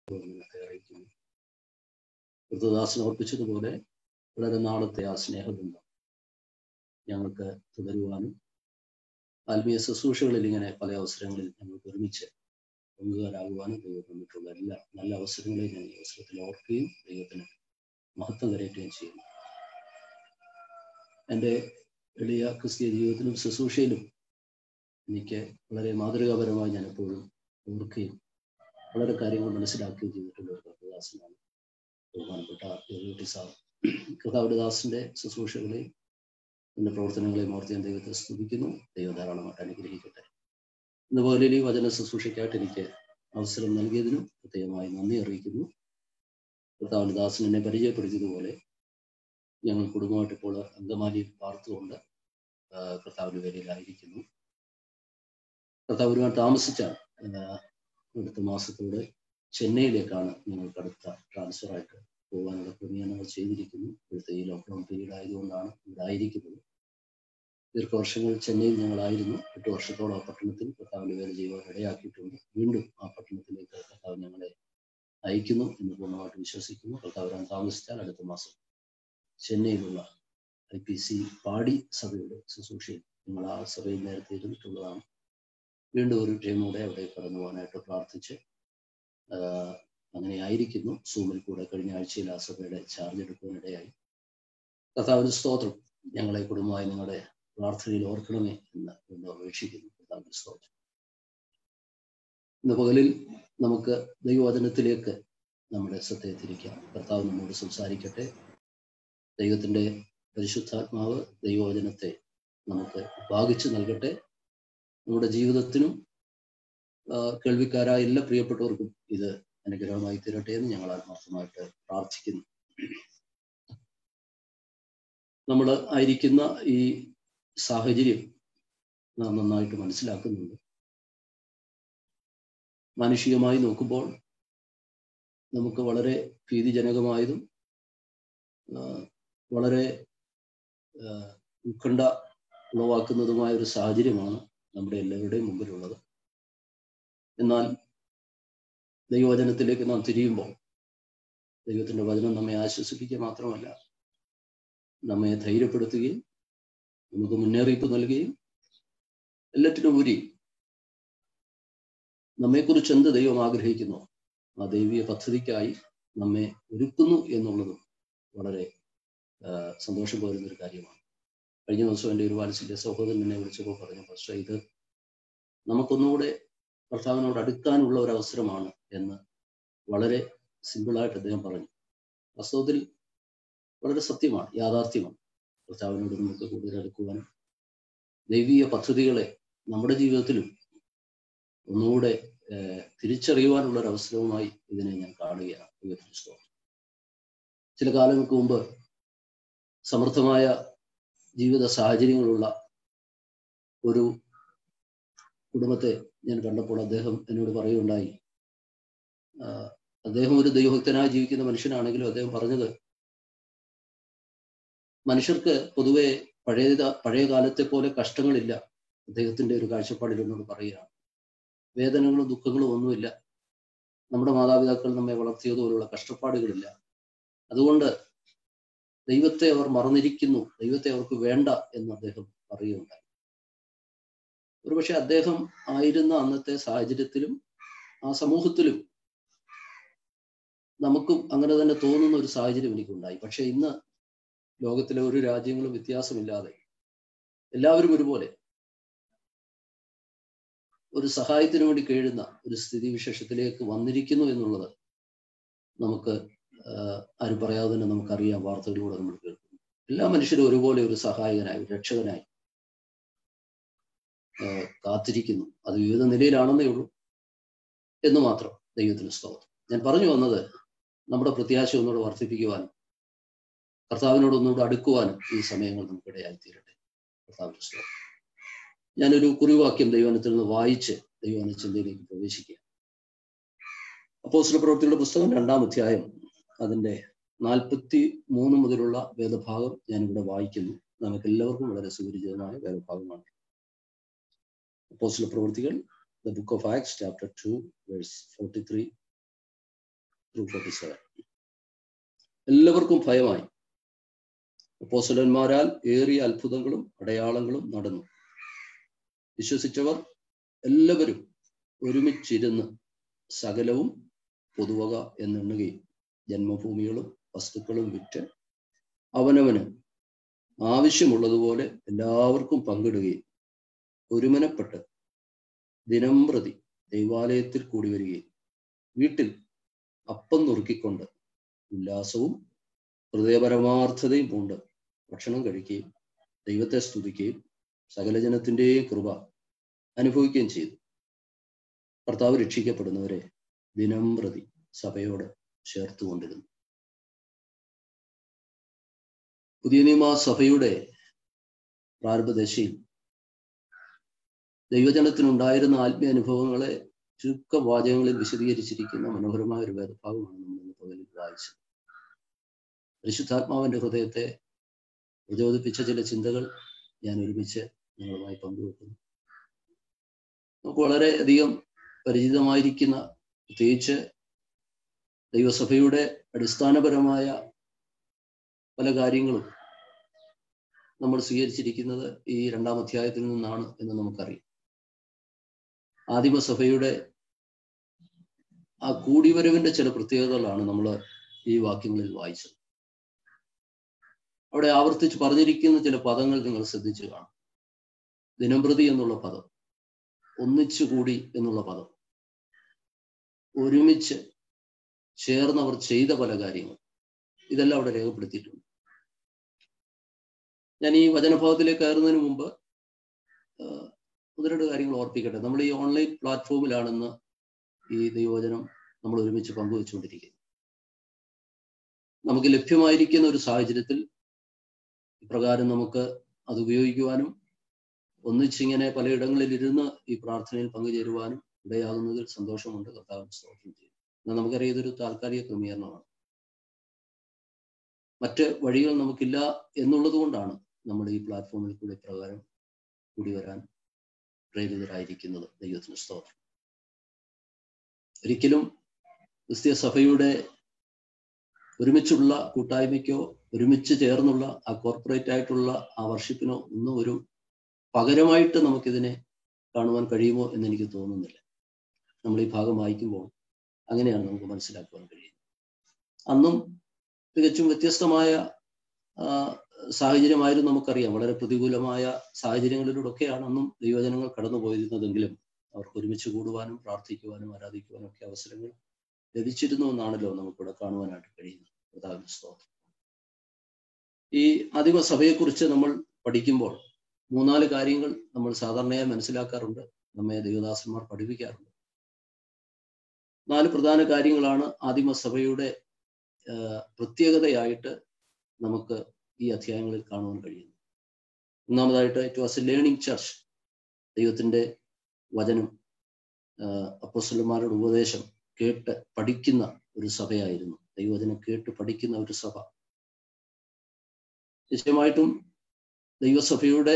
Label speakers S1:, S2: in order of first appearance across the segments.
S1: നിങ്ങളെ അറിയിക്കുന്നു കൃതദാസൻ ഓർപ്പിച്ചതുപോലെ വളരെ നാളത്തെ ആ സ്നേഹബന്ധം ഞങ്ങൾക്ക് തുടരുവാനും ആത്മീയ ശുശ്രൂഷകളിൽ ഇങ്ങനെ പല അവസരങ്ങളിൽ ഞങ്ങൾക്ക് ഒരുമിച്ച് പങ്കുകാരാകുവാനും ദൈവം തന്നിട്ടുള്ള എല്ലാ നല്ല അവസരങ്ങളെയും ഞാൻ ഈ അവസരത്തിൽ ഓർക്കുകയും ദൈവത്തിന് മഹത്വം കരയറ്റുകയും ചെയ്യുന്നു എൻ്റെ എളിയ ക്രിസ്തീയ ജീവിതത്തിലും ശുശ്രൂഷയിലും എനിക്ക് വളരെ മാതൃകാപരമായി ഞാൻ എപ്പോഴും ഓർക്കുകയും വളരെ കാര്യങ്ങൾ മനസ്സിലാക്കുകയും ചെയ്തിട്ടുള്ള ഒരു കർത്തദാസനാണ് ബഹുമാനപ്പെട്ട യോഗി സാർ കർത്താവരദാസിന്റെ ശുശ്രൂഷകളെയും എൻ്റെ പ്രവർത്തനങ്ങളെയും ഓർത്ത് ഞാൻ ദൈവത്തെ സ്തുതിക്കുന്നു ദൈവം ധാരാളമായിട്ട് അനുഗ്രഹിക്കട്ടെ ഇന്നുപോലെ ഈ വചന ശുശ്രൂഷയ്ക്കായിട്ട് എനിക്ക് അവസരം നൽകിയതിനും പ്രത്യേകമായി നന്ദി അറിയിക്കുന്നു കർത്താവിന് ദാസൻ എന്നെ പരിചയപ്പെടുത്തിയതുപോലെ ഞങ്ങൾ കുടുംബമായിട്ട് ഇപ്പോൾ അങ്കമാലിയിൽ പാർത്തുകൊണ്ട് കർത്താവിൻ്റെ പേരിലായിരിക്കുന്നു കർത്താവ് ഒരുപാട് താമസിച്ചാൽ അടുത്ത മാസത്തോടെ ചെന്നൈയിലേക്കാണ് ഞങ്ങൾക്ക് അടുത്ത ട്രാൻസ്ഫർ ആയിട്ട് പോകാനുള്ള ക്രമീകരണങ്ങൾ ചെയ്തിരിക്കുന്നു ഇവിടുത്തെ ഈ ലോക്ക്ഡൗൺ പീരീഡ് ആയതുകൊണ്ടാണ് ഇവിടെ ആയിരിക്കുന്നത് ദീർഘവർഷങ്ങൾ ചെന്നൈയിൽ ഞങ്ങളായിരുന്നു എട്ട് വർഷത്തോളം ആ പട്ടണത്തിൽ കർത്താവിൻ്റെ വേല ചെയ്യുവാൻ ഇടയാക്കിയിട്ടുണ്ട് വീണ്ടും ആ പട്ടണത്തിലേക്ക് കർത്താവ് ഞങ്ങളെ അയക്കുന്നു എന്ന് പൂർണ്ണമായിട്ട് വിശ്വസിക്കുന്നു കർത്താവ് വരാൻ താമസിച്ചാൽ അടുത്ത മാസം ചെന്നൈയിലുള്ള ഐ പി സി പാടി സഭയുടെ ശുശ്രൂഷയിൽ നിങ്ങൾ ആ സഭയിൽ നേരത്തെ ഇരുന്നിട്ടുള്ളതാണ് വീണ്ടും ഒരു ടീമൂടെ അവിടെ കടന്നു പോകാനായിട്ട് പ്രാർത്ഥിച്ച് അങ്ങനെ ആയിരിക്കുന്നു സൂമിൽ കൂടെ കഴിഞ്ഞ ആഴ്ചയിൽ ആ സഭയുടെ ചാർജ് എടുക്കുവാനിടയായി കർത്താവിന് സ്തോത്രം ഞങ്ങളെ കുടുംബമായി നിങ്ങളുടെ പ്രാർത്ഥനയിൽ ഓർക്കണമേ എന്ന് എന്ന് അപേക്ഷിക്കുന്നു കർത്താവിന് സ്തോത്രം ഇന്ന് പകലിൽ നമുക്ക് ദൈവവചനത്തിലേക്ക് നമ്മുടെ ശ്രദ്ധയെ തിരിക്കാം കർത്താവ് നമ്മോട് സംസാരിക്കട്ടെ ദൈവത്തിൻ്റെ പരിശുദ്ധാത്മാവ് ദൈവവചനത്തെ നമുക്ക് ഭാഗിച്ചു നൽകട്ടെ നമ്മുടെ ജീവിതത്തിനും കേൾവിക്കാരായ എല്ലാ പ്രിയപ്പെട്ടവർക്കും ഇത് അനുഗ്രഹമായി തീരട്ടെ എന്ന് ഞങ്ങൾ ആത്മാർത്ഥമായിട്ട് പ്രാർത്ഥിക്കുന്നു നമ്മൾ ആയിരിക്കുന്ന ഈ സാഹചര്യം നാം നന്നായിട്ട് മനസ്സിലാക്കുന്നുണ്ട് മാനുഷികമായി നോക്കുമ്പോൾ നമുക്ക് വളരെ ഭീതിജനകമായതും വളരെ ഉത്കണ്ഠ ഉളവാക്കുന്നതുമായ ഒരു സാഹചര്യമാണ് നമ്മുടെ എല്ലാവരുടെയും മുമ്പിലുള്ളത് എന്നാൽ ദൈവവചനത്തിലേക്ക് നാം തിരിയുമ്പോൾ ദൈവത്തിൻ്റെ വചനം നമ്മെ ആശ്വസിപ്പിക്കുക മാത്രമല്ല നമ്മെ ധൈര്യപ്പെടുത്തുകയും നമുക്ക് മുന്നറിയിപ്പ് നൽകുകയും എല്ലാറ്റിനും ഉപരി നമ്മെക്കുറിച്ച് എന്ത് ദൈവം ആഗ്രഹിക്കുന്നു ആ ദൈവീയ പദ്ധതിക്കായി നമ്മെ ഒരുക്കുന്നു എന്നുള്ളതും വളരെ സന്തോഷം പോരുന്ന ഒരു കാര്യമാണ് കഴിഞ്ഞ ദിവസം എൻ്റെ ഒരു വാത്സല്യ സഹോദരൻ എന്നെ വിളിച്ചപ്പോൾ പറഞ്ഞു പക്ഷേ ഇത് നമുക്കൊന്നുകൂടെ കർത്താവിനോട് അടുക്കാനുള്ള ഒരു അവസരമാണ് എന്ന് വളരെ സിമ്പിളായിട്ട് അദ്ദേഹം പറഞ്ഞു വാസ്തവത്തിൽ വളരെ സത്യമാണ് യാഥാർത്ഥ്യമാണ് കർത്താവിനോട് നമുക്ക് കൂടുതൽ അടുക്കുവാനും ദൈവീയ പദ്ധതികളെ നമ്മുടെ ജീവിതത്തിലും ഒന്നുകൂടെ തിരിച്ചറിയുവാനുള്ള ഒരു അവസരവുമായി ഇതിനെ ഞാൻ കാണുകയാണ് ദൈവത്തിന് ചില കാലങ്ങൾക്ക് മുമ്പ് സമർത്ഥമായ ജീവിത സാഹചര്യങ്ങളുള്ള ഒരു കുടുംബത്തെ ഞാൻ കണ്ടപ്പോൾ അദ്ദേഹം എന്നോട് പറയുകയുണ്ടായി അദ്ദേഹം ഒരു ദൈവഭക്തനായി ജീവിക്കുന്ന മനുഷ്യനാണെങ്കിലും അദ്ദേഹം പറഞ്ഞത് മനുഷ്യർക്ക് പൊതുവെ പഴയ പഴയ കാലത്തെ പോലെ കഷ്ടങ്ങളില്ല അദ്ദേഹത്തിന്റെ ഒരു കാഴ്ചപ്പാടിൽ എന്നോട് പറയുകയാണ് വേദനകളും ദുഃഖങ്ങളും ഒന്നുമില്ല നമ്മുടെ മാതാപിതാക്കൾ നമ്മെ വളർത്തിയതുപോലുള്ള കഷ്ടപ്പാടുകളില്ല അതുകൊണ്ട് ദൈവത്തെ അവർ മറന്നിരിക്കുന്നു ദൈവത്തെ അവർക്ക് വേണ്ട എന്ന് അദ്ദേഹം പറയുകയുണ്ടായി ഒരുപക്ഷെ അദ്ദേഹം ആയിരുന്ന അന്നത്തെ സാഹചര്യത്തിലും ആ സമൂഹത്തിലും നമുക്കും അങ്ങനെ തന്നെ തോന്നുന്ന ഒരു സാഹചര്യം എനിക്കുണ്ടായി പക്ഷെ ഇന്ന് ലോകത്തിലെ ഒരു രാജ്യങ്ങളും വ്യത്യാസമില്ലാതെ എല്ലാവരും ഒരുപോലെ ഒരു സഹായത്തിനു വേണ്ടി കഴിയുന്ന ഒരു സ്ഥിതിവിശേഷത്തിലേക്ക് വന്നിരിക്കുന്നു എന്നുള്ളത് നമുക്ക് ആരും പറയാതെ തന്നെ നമുക്കറിയാം വാർത്തകളിലൂടെ നമ്മൾ കേൾക്കുന്നു എല്ലാ മനുഷ്യരും ഒരുപോലെ ഒരു സഹായകനായി രക്ഷകനായി കാത്തിരിക്കുന്നു അത് വിവിധ നിലയിലാണെന്നേ ഉള്ളൂ എന്ന് മാത്രം ദൈവത്തിന് സ്തോത്രം ഞാൻ പറഞ്ഞു വന്നത് നമ്മുടെ പ്രത്യാശ ഒന്നുകൂടെ വർദ്ധിപ്പിക്കുവാനും കർത്താവിനോട് ഒന്നുകൂടെ അടുക്കുവാനും ഈ സമയങ്ങൾ നമുക്കിടയായി തീരട്ടെ കർത്താവിന്റെ സ്തോത്രം ഞാനൊരു കുറിവാക്യം ദൈവനത്തിൽ നിന്ന് വായിച്ച് ദൈവന ചിന്തയിലേക്ക് പ്രവേശിക്കുക അപ്പോസ്ല പ്രവൃത്തിയുടെ പുസ്തകം രണ്ടാം അധ്യായം അതിൻ്റെ നാൽപ്പത്തി മൂന്ന് മുതലുള്ള വേദഭാഗം ഞാനിവിടെ വായിക്കുന്നു നമുക്ക് എല്ലാവർക്കും വളരെ സുപരിചിതമായ വേദഭാഗമാണ് അപ്പോസ്ല പ്രവൃത്തികൾ the book of Acts chapter two verse forty three through forty seven എല്ലാവർക്കും ഭയമായി അപ്പോസലന്മാരാൽ ഏറിയ അത്ഭുതങ്ങളും അടയാളങ്ങളും നടന്നു വിശ്വസിച്ചവർ എല്ലാവരും ഒരുമിച്ചിരുന്ന് സകലവും പൊതുവക എന്നെണ്ണുകയും ജന്മഭൂമികളും വസ്തുക്കളും വിറ്റ് അവനവന് ആവശ്യമുള്ളതുപോലെ എല്ലാവർക്കും പങ്കിടുകയും ഒരുമനപ്പെട്ട് ദിനം പ്രതി ദൈവാലയത്തിൽ കൂടി വരികയും വീട്ടിൽ അപ്പം നുറുക്കിക്കൊണ്ട് ഉല്ലാസവും ഹൃദയപരമാർത്ഥതയും കൊണ്ട് ഭക്ഷണം കഴിക്കുകയും ദൈവത്തെ സ്തുതിക്കുകയും സകല ജനത്തിൻ്റെയും കൃപ അനുഭവിക്കുകയും ചെയ്തു കർത്താവ് രക്ഷിക്കപ്പെടുന്നവരെ ദിനം പ്രതി സഭയോട് ചേർത്തുകൊണ്ടിരുന്നു പുതിയ നിയമ സഭയുടെ പ്രാരംഭദശയിൽ ദൈവജനത്തിനുണ്ടായിരുന്ന ആത്മീയ അനുഭവങ്ങളെ ചുരുക്ക വാചകങ്ങളിൽ വിശദീകരിച്ചിരിക്കുന്ന മനോഹരമായ ഒരു വേദഭാഗമാണ് നമ്മൾ ഇന്ന് പകലിൽ വായിച്ചത് പരിശുദ്ധാത്മാവിന്റെ ഹൃദയത്തെ പ്രചോദിപ്പിച്ച ചില ചിന്തകൾ ഞാൻ ഒരുമിച്ച് നിങ്ങളുമായി പങ്കുവെക്കുന്നു നമുക്ക് വളരെയധികം പരിചിതമായിരിക്കുന്ന പ്രത്യേകിച്ച് ദൈവസഭയുടെ അടിസ്ഥാനപരമായ പല കാര്യങ്ങളും നമ്മൾ സ്വീകരിച്ചിരിക്കുന്നത് ഈ രണ്ടാം അധ്യായത്തിൽ നിന്നാണ് എന്ന് നമുക്കറിയാം ആദിമസഭയുടെ ആ കൂടിവരവിന്റെ ചില പ്രത്യേകതകളാണ് നമ്മൾ ഈ വാക്യങ്ങളിൽ വായിച്ചത് അവിടെ ആവർത്തിച്ച് പറഞ്ഞിരിക്കുന്ന ചില പദങ്ങൾ നിങ്ങൾ ശ്രദ്ധിച്ചു കാണും ദിനംപ്രതി എന്നുള്ള പദം ഒന്നിച്ചു കൂടി എന്നുള്ള പദം ഒരുമിച്ച് ചേർന്നവർ ചെയ്ത പല കാര്യങ്ങൾ ഇതെല്ലാം അവിടെ രേഖപ്പെടുത്തിയിട്ടുണ്ട് ഞാൻ ഈ വചനഭാവത്തിലേക്ക് കയറുന്നതിന് മുമ്പ് ഒന്ന് രണ്ട് കാര്യങ്ങൾ ഓർപ്പിക്കട്ടെ നമ്മൾ ഈ ഓൺലൈൻ പ്ലാറ്റ്ഫോമിലാണെന്ന് ഈ ദൈവവചനം നമ്മൾ ഒരുമിച്ച് പങ്കുവെച്ചുകൊണ്ടിരിക്കുന്നത് നമുക്ക് ലഭ്യമായിരിക്കുന്ന ഒരു സാഹചര്യത്തിൽ ഇപ്രകാരം നമുക്ക് അത് ഉപയോഗിക്കുവാനും ഒന്നിച്ചിങ്ങനെ പലയിടങ്ങളിൽ ഇരുന്ന് ഈ പ്രാർത്ഥനയിൽ പങ്കുചേരുവാനും ഇടയാകുന്നതിൽ സന്തോഷമുണ്ട് കർത്താവിന് സ്തോത്രം ചെയ്യും എന്നാൽ നമുക്കറിയാം ഇതൊരു താൽക്കാലിക ക്രമീകരണമാണ് മറ്റ് വഴികൾ നമുക്കില്ല എന്നുള്ളത് കൊണ്ടാണ് നമ്മൾ ഈ പ്ലാറ്റ്ഫോമിൽ കൂടി പ്രകാരം കൂടി വരാൻ പ്രേരിതരായിരിക്കുന്നത് ദൈവത്തിന് സ്തോത്രം ഒരിക്കലും ക്രിസ്തീയ സഭയുടെ ഒരുമിച്ചുള്ള കൂട്ടായ്മയ്ക്കോ ഒരുമിച്ച് ചേർന്നുള്ള ആ കോർപ്പറേറ്റ് ആയിട്ടുള്ള ആ വർഷിപ്പിനോ ഒന്നും ഒരു പകരമായിട്ട് നമുക്കിതിനെ കാണുവാൻ കഴിയുമോ എന്ന് എനിക്ക് തോന്നുന്നില്ല നമ്മൾ ഈ ഭാഗം വായിക്കുമ്പോൾ അങ്ങനെയാണ് നമുക്ക് മനസ്സിലാക്കുവാൻ കഴിയുന്നത് അന്നും തികച്ചും വ്യത്യസ്തമായ സാഹചര്യമായിരുന്നു നമുക്കറിയാം വളരെ പ്രതികൂലമായ സാഹചര്യങ്ങളിലൂടെയൊക്കെയാണ് അന്നും ദൈവജനങ്ങൾ കടന്നു പോയിരുന്നതെങ്കിലും അവർക്ക് ഒരുമിച്ച് കൂടുവാനും പ്രാർത്ഥിക്കുവാനും ആരാധിക്കുവാനും ഒക്കെ അവസരങ്ങൾ ലഭിച്ചിരുന്നു എന്നാണല്ലോ നമുക്കിവിടെ കാണുവാനായിട്ട് കഴിയുന്നത് പ്രധാന സ്തോത്രം ഈ ആദിമ സഭയെക്കുറിച്ച് നമ്മൾ പഠിക്കുമ്പോൾ മൂന്നാല് കാര്യങ്ങൾ നമ്മൾ സാധാരണയായി മനസ്സിലാക്കാറുണ്ട് നമ്മെ ദൈവദാസന്മാർ പഠിപ്പിക്കാറുണ്ട് നാല് പ്രധാന കാര്യങ്ങളാണ് ആദിമസഭയുടെ പ്രത്യേകതയായിട്ട് നമുക്ക് ഈ അധ്യായങ്ങളിൽ കാണുവാൻ കഴിയുന്നു ഒന്നാമതായിട്ട് it was a learning church ദൈവത്തിൻ്റെ വചനം അപ്പോസ്ലന്മാരുടെ ഉപദേശം കേട്ട് പഠിക്കുന്ന ഒരു സഭയായിരുന്നു ദൈവവചനം കേട്ട് പഠിക്കുന്ന ഒരു സഭ നിശ്ചയമായിട്ടും ദൈവസഭയുടെ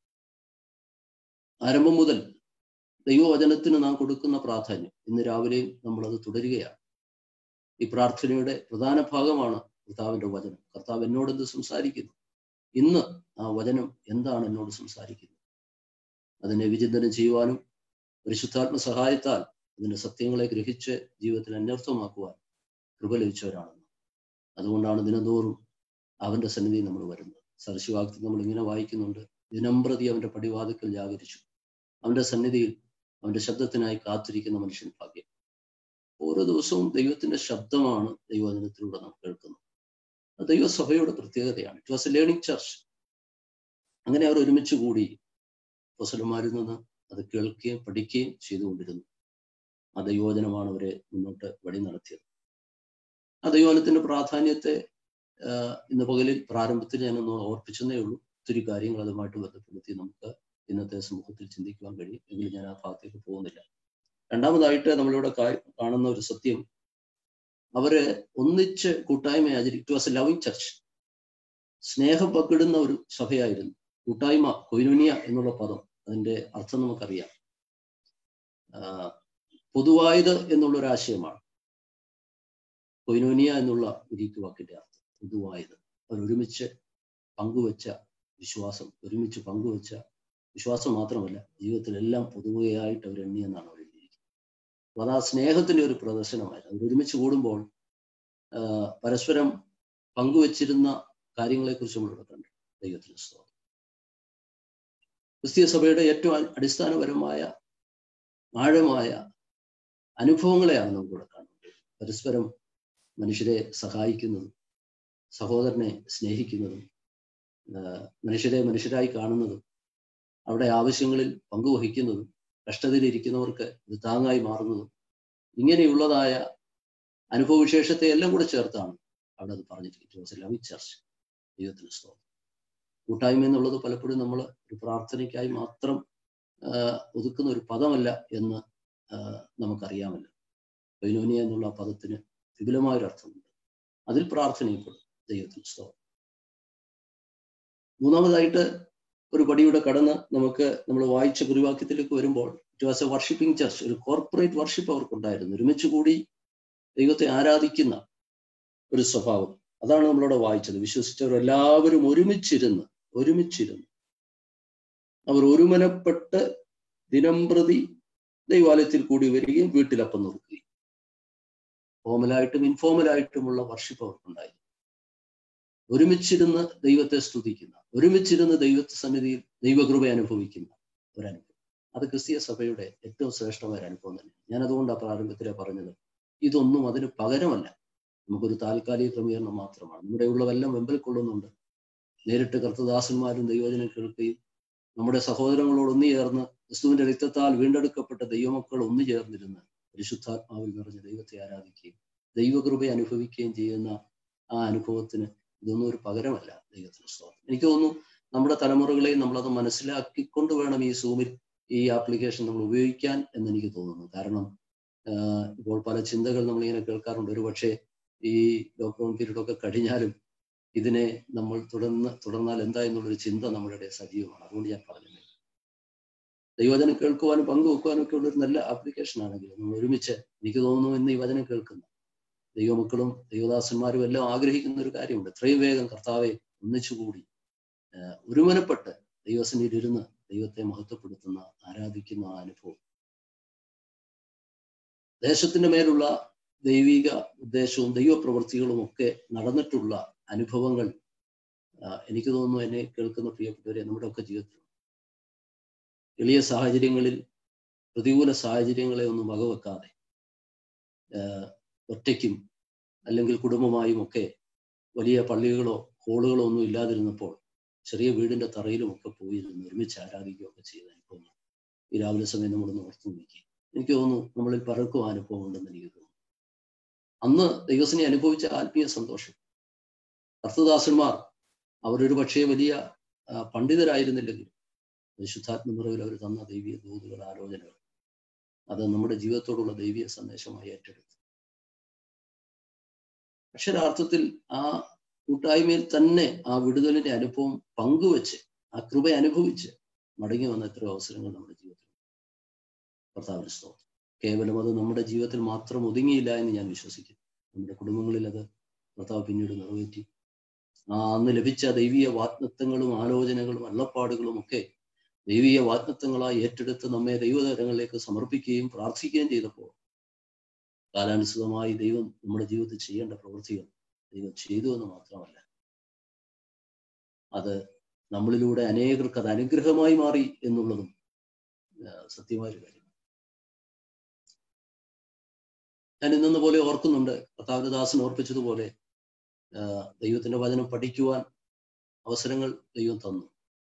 S1: ആരംഭം മുതൽ ദൈവവചനത്തിന് നാം കൊടുക്കുന്ന പ്രാധാന്യം ഇന്ന് രാവിലെയും നമ്മൾ അത് തുടരുകയാണ് ഈ പ്രാർത്ഥനയുടെ പ്രധാന ഭാഗമാണ് കർത്താവിന്റെ വചനം കർത്താവ് എന്നോട് എന്ത് സംസാരിക്കുന്നു ഇന്ന് ആ വചനം എന്താണ് എന്നോട് സംസാരിക്കുന്നത് അതിനെ വിചിന്തനം ചെയ്യുവാനും പരിശുദ്ധാത്മ സഹായത്താൽ അതിന്റെ സത്യങ്ങളെ ഗ്രഹിച്ച് ജീവിതത്തിൽ അന്വർത്ഥമാക്കുവാൻ കൃപ ലഭിച്ചവരാണെന്ന് അതുകൊണ്ടാണ് ദിനംതോറും അവന്റെ സന്നിധി നമ്മൾ വരുന്നത് സരശിവാക്തി നമ്മൾ ഇങ്ങനെ വായിക്കുന്നുണ്ട് ദിനംപ്രതി അവന്റെ പടിവാതിക്കൽ ജാഗരിച്ചു അവന്റെ സന്നിധിയിൽ അവന്റെ ശബ്ദത്തിനായി കാത്തിരിക്കുന്ന മനുഷ്യൻ ഭാഗ്യം ഓരോ ദിവസവും ദൈവത്തിന്റെ ശബ്ദമാണ് ദൈവവചനത്തിലൂടെ നാം കേൾക്കുന്നത് അത് ദൈവസഭയുടെ പ്രത്യേകതയാണ് it was a learning church അങ്ങനെ അവർ ഒരുമിച്ച് കൂടി പൊസലന്മാരിൽ നിന്ന് അത് കേൾക്കുകയും പഠിക്കുകയും ചെയ്തുകൊണ്ടിരുന്നു ആ ദൈവോചനമാണ് അവരെ മുന്നോട്ട് വഴി നടത്തിയത് ആ ദൈവോചനത്തിന്റെ പ്രാധാന്യത്തെ ഇന്ന് പകലിൽ പ്രാരംഭത്തിൽ ഞാനൊന്ന് ഓർപ്പിച്ചെന്നേ ഉള്ളൂ ഒത്തിരി കാര്യങ്ങൾ അതുമായിട്ട് ബന്ധപ്പെടുത്തി നമുക്ക് ഇന്നത്തെ സമൂഹത്തിൽ ചിന്തിക്കുവാൻ കഴിയും എങ്കിലും ഞാൻ ആ ഭാഗത്തേക്ക് പോകുന്നില്ല രണ്ടാമതായിട്ട് നമ്മളിവിടെ കാണുന്ന ഒരു സത്യം അവര് ഒന്നിച്ച് കൂട്ടായ്മ ആചരി it was a loving church സ്നേഹം പങ്കിടുന്ന ഒരു സഭയായിരുന്നു കൂട്ടായ്മ കൊയിനുനിയ എന്നുള്ള പദം അതിന്റെ അർത്ഥം നമുക്കറിയാം പൊതുവായത് എന്നുള്ളൊരു ആശയമാണ് കൊയിനോനിയ എന്നുള്ള ഗ്രീക്ക് വാക്കിന്റെ അർത്ഥം പൊതുവായത് അവർ ഒരുമിച്ച് പങ്കുവച്ച വിശ്വാസം ഒരുമിച്ച് പങ്കുവച്ച വിശ്വാസം മാത്രമല്ല ജീവിതത്തിലെല്ലാം പൊതുവെയായിട്ട് അവർ എണ്ണിയെന്നാണ് അവർ എഴുതിയിരിക്കുന്നത് അപ്പോൾ അത് ആ സ്നേഹത്തിന്റെ ഒരു പ്രദർശനമായിരുന്നു അവർ ഒരുമിച്ച് കൂടുമ്പോൾ പരസ്പരം പങ്കുവച്ചിരുന്ന കാര്യങ്ങളെക്കുറിച്ച് നമ്മളിവിടെ കണ്ടു ദൈവത്തിന് സ്തോത്രം ക്രിസ്തീയ സഭയുടെ ഏറ്റവും അടിസ്ഥാനപരമായ ആഴമായ അനുഭവങ്ങളെയാണ് നമുക്കിവിടെ കാണുന്നത് പരസ്പരം മനുഷ്യരെ സഹായിക്കുന്നതും സഹോദരനെ സ്നേഹിക്കുന്നതും മനുഷ്യരെ മനുഷ്യരായി കാണുന്നതും അവിടെ ആവശ്യങ്ങളിൽ പങ്കുവഹിക്കുന്നതും കഷ്ടതയിലിരിക്കുന്നവർക്ക് ഇത് താങ്ങായി മാറുന്നതും ഇങ്ങനെയുള്ളതായ അനുഭവവിശേഷത്തെ എല്ലാം കൂടെ ചേർത്താണ് അവിടെ അത് പറഞ്ഞിരിക്കുന്നത് ലവ് ചർച്ച് ദൈവത്തിന് സ്തോത്രം കൂട്ടായ്മ എന്നുള്ളത് പലപ്പോഴും നമ്മൾ ഒരു പ്രാർത്ഥനയ്ക്കായി മാത്രം ഒതുക്കുന്ന ഒരു പദമല്ല എന്ന് നമുക്കറിയാമല്ലോ വൈനോനിയ എന്നുള്ള പദത്തിന് വിപുലമായ ഒരു അർത്ഥമുണ്ട് അതിൽ പ്രാർത്ഥനയിൽപ്പെടും ദൈവത്തിന് സ്തോത്രം മൂന്നാമതായിട്ട് ഒരു പടിയുടെ കടന്ന് നമുക്ക് നമ്മൾ വായിച്ച കുറിവാക്യത്തിലേക്ക് വരുമ്പോൾ it was a worshipping church ഒരു കോർപ്പറേറ്റ് വർഷിപ്പ് അവർക്കുണ്ടായിരുന്നു ഒരുമിച്ച് കൂടി ദൈവത്തെ ആരാധിക്കുന്ന ഒരു സ്വഭാവം അതാണ് നമ്മളവിടെ വായിച്ചത് വിശ്വസിച്ചവർ എല്ലാവരും ഒരുമിച്ചിരുന്ന് ഒരുമിച്ചിരുന്ന് അവർ ഒരുമനപ്പെട്ട് ദിനം പ്രതി ദൈവാലയത്തിൽ കൂടി വരികയും വീട്ടിലപ്പം നോക്കുകയും ഫോമലായിട്ടും ഇൻഫോമലായിട്ടുമുള്ള വർഷിപ്പ് അവർക്കുണ്ടായിരുന്നു ഒരുമിച്ചിരുന്ന് ദൈവത്തെ സ്തുതിക്കുന്ന ഒരുമിച്ചിരുന്ന് ദൈവത്തെ സന്നിധിയിൽ ദൈവകൃപ അനുഭവിക്കുന്ന ഒരനുഭവം അത് ക്രിസ്തീയ സഭയുടെ ഏറ്റവും ശ്രേഷ്ഠമായ ഒരു അനുഭവം തന്നെ ഞാൻ അതുകൊണ്ടാണ് പ്രാരംഭത്തിലെ പറഞ്ഞത് ഇതൊന്നും അതിന് പകരമല്ല നമുക്കൊരു താൽക്കാലിക ക്രമീകരണം മാത്രമാണ് നമ്മുടെ ഉള്ളവെല്ലാം വെമ്പൽ കൊള്ളുന്നുണ്ട് നേരിട്ട് കർത്തദാസന്മാരും ദൈവജനം കേൾക്കുകയും നമ്മുടെ സഹോദരങ്ങളോട് ഒന്നു ചേർന്ന് ക്രിസ്തുവിന്റെ രക്തത്താൽ വീണ്ടെടുക്കപ്പെട്ട ദൈവമക്കൾ ഒന്നു ചേർന്നിരുന്ന് പരിശുദ്ധാത്മാവിൽ നിറഞ്ഞ ദൈവത്തെ ആരാധിക്കുകയും ദൈവകൃപ അനുഭവിക്കുകയും ചെയ്യുന്ന ആ അനുഭവത്തിന് ഇതൊന്നും ഒരു പകരമല്ല ദൈവത്തിന് സ്തോത്രം എനിക്ക് തോന്നുന്നു നമ്മുടെ തലമുറകളെയും നമ്മളത് മനസ്സിലാക്കിക്കൊണ്ട് വേണം ഈ സൂമിൽ ഈ ആപ്ലിക്കേഷൻ നമ്മൾ ഉപയോഗിക്കാൻ എന്ന് എനിക്ക് തോന്നുന്നു കാരണം ഇപ്പോൾ പല ചിന്തകൾ നമ്മളിങ്ങനെ കേൾക്കാറുണ്ട് ഒരു പക്ഷേ ഈ ലോക്ക്ഡൗൺ പീരീഡ് ഒക്കെ കഴിഞ്ഞാലും ഇതിനെ നമ്മൾ തുടർന്ന് തുടർന്നാൽ എന്താ എന്നുള്ളൊരു ചിന്ത നമ്മളുടെ സജീവമാണ് അതുകൊണ്ട് ഞാൻ പറഞ്ഞത് ദൈവവചനം കേൾക്കുവാനും പങ്കുവെക്കുവാനും ഒക്കെ ഉള്ളൊരു നല്ല ആപ്ലിക്കേഷൻ ആണെങ്കിലും നമ്മൾ ഒരുമിച്ച് എനിക്ക് തോന്നുന്നു ഇന്ന് ഈ വചനം കേൾക്കുന്ന ദൈവമക്കളും ദൈവദാസന്മാരും എല്ലാം ആഗ്രഹിക്കുന്ന ഒരു കാര്യമുണ്ട് എത്രയും വേഗം കർത്താവെ ഒന്നിച്ചുകൂടി ഒരുമനപ്പെട്ട് ദൈവസന്നിധിയിലിരുന്ന് ദൈവത്തെ മഹത്വപ്പെടുത്തുന്ന ആരാധിക്കുന്ന ആ അനുഭവം ദേശത്തിന്റെ മേലുള്ള ദൈവിക ഉദ്ദേശവും ദൈവപ്രവൃത്തികളും ഒക്കെ നടന്നിട്ടുള്ള അനുഭവങ്ങൾ എനിക്ക് തോന്നുന്നു എന്നെ കേൾക്കുന്ന പ്രിയപ്പെട്ടവരെ നമ്മുടെ ഒക്കെ ജീവിതത്തിൽ എളിയ സാഹചര്യങ്ങളിൽ പ്രതികൂല സാഹചര്യങ്ങളെ ഒന്നും വകവെക്കാതെ ഒറ്റയ്ക്കും അല്ലെങ്കിൽ കുടുംബമായും ഒക്കെ വലിയ പള്ളികളോ ഹോളുകളോ ഒന്നും ഇല്ലാതിരുന്നപ്പോൾ ചെറിയ വീടിന്റെ തറയിലും ഒക്കെ പോയിരുന്ന് ഒരുമിച്ച് ആരാധിക്കുകയൊക്കെ ചെയ്ത അനുഭവങ്ങൾ ഈ രാവിലെ സമയം നമ്മളൊന്ന് ഓർത്തു നോക്കി എനിക്ക് തോന്നുന്നു നമ്മളിൽ പലർക്കും അനുഭവം ഉണ്ടെന്ന് എനിക്ക് തോന്നുന്നു അന്ന് ദൈവസിനെ അനുഭവിച്ച ആത്മീയ സന്തോഷം കർത്തദാസന്മാർ അവരൊരു പക്ഷേ വലിയ പണ്ഡിതരായിരുന്നില്ലെങ്കിലും പരിശുദ്ധാത്മ നിറവിൽ അവർ തന്ന ദൈവീയ ദൂതുകൾ ആലോചനകൾ അത് നമ്മുടെ ജീവിതത്തോടുള്ള ദൈവീയ സന്ദേശമായി ഏറ്റെടുത്തു അക്ഷരാർത്ഥത്തിൽ ആ കൂട്ടായ്മയിൽ തന്നെ ആ വിടുതലിന്റെ അനുഭവം പങ്കുവെച്ച് ആ കൃപ അനുഭവിച്ച് മടങ്ങി വന്ന എത്രയോ അവസരങ്ങൾ നമ്മുടെ ജീവിതത്തിൽ കർത്താവിന് സ്തോത്രം കേവലം അത് നമ്മുടെ ജീവിതത്തിൽ മാത്രം ഒതുങ്ങിയില്ല എന്ന് ഞാൻ വിശ്വസിക്കുന്നു നമ്മുടെ കുടുംബങ്ങളിൽ അത് കർത്താവ് പിന്നീട് നിറവേറ്റി ആ അന്ന് ലഭിച്ച ദൈവീയ വാഗ്നത്വങ്ങളും ആലോചനകളും അള്ളപ്പാടുകളും ഒക്കെ ദൈവീയ വാഗ്നത്വങ്ങളായി ഏറ്റെടുത്ത് നമ്മെ ദൈവതരങ്ങളിലേക്ക് സമർപ്പിക്കുകയും പ്രാർത്ഥിക്കുകയും ചെയ്തപ്പോൾ കാലാനുസൃതമായി ദൈവം നമ്മുടെ ജീവിതത്തിൽ ചെയ്യേണ്ട പ്രവൃത്തികൾ ദൈവം ചെയ്തു എന്ന് മാത്രമല്ല അത് നമ്മളിലൂടെ അനേകർക്ക് അത് അനുഗ്രഹമായി മാറി എന്നുള്ളതും സത്യമായൊരു കാര്യം ഞാൻ ഇന്നെന്ന പോലെ ഓർക്കുന്നുണ്ട് കർത്താവിന്റെ ദാസൻ ഓർപ്പിച്ചതുപോലെ ദൈവത്തിന്റെ വചനം പഠിക്കുവാൻ അവസരങ്ങൾ ദൈവം തന്നു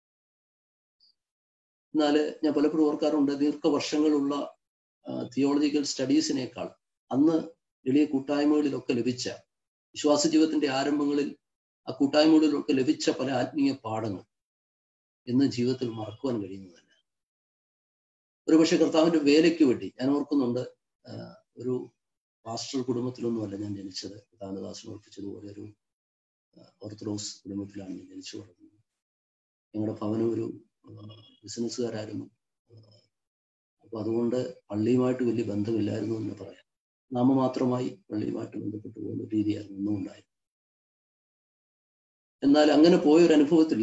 S1: എന്നാൽ ഞാൻ പലപ്പോഴും ഓർക്കാറുണ്ട് ദീർഘവർഷങ്ങളുള്ള തിയോളജിക്കൽ സ്റ്റഡീസിനേക്കാൾ അന്ന് എളിയ കൂട്ടായ്മകളിലൊക്കെ ലഭിച്ച വിശ്വാസ ജീവിതത്തിന്റെ ആരംഭങ്ങളിൽ ആ കൂട്ടായ്മകളിലൊക്കെ ലഭിച്ച പല ആത്മീയ പാഠങ്ങൾ ഇന്ന് ജീവിതത്തിൽ മറക്കുവാൻ കഴിയുന്നതല്ല ഒരുപക്ഷെ കർത്താവിന്റെ വേലയ്ക്ക് വേണ്ടി ഞാൻ ഓർക്കുന്നുണ്ട് ഒരു പാസ്റ്റർ കുടുംബത്തിലൊന്നുമല്ല ഞാൻ ജനിച്ചത് കർത്താവിനദാസൻ ഓർപ്പിച്ചതുപോലെ ഒരു ഓർത്തഡോക്സ് കുടുംബത്തിലാണ് ഞാൻ ജനിച്ചു വളർന്നത് ഞങ്ങളുടെ ഭവനം ഒരു ബിസിനസ്സുകാരായിരുന്നു അപ്പൊ അതുകൊണ്ട് പള്ളിയുമായിട്ട് വലിയ ബന്ധമില്ലായിരുന്നു എന്ന് പറയാം നാമമാത്രമായി പള്ളിയുമായിട്ട് ബന്ധപ്പെട്ടു പോകുന്ന രീതിയായിരുന്നു ഇന്നും ഉണ്ടായത് എന്നാൽ അങ്ങനെ പോയ ഒരു അനുഭവത്തിൽ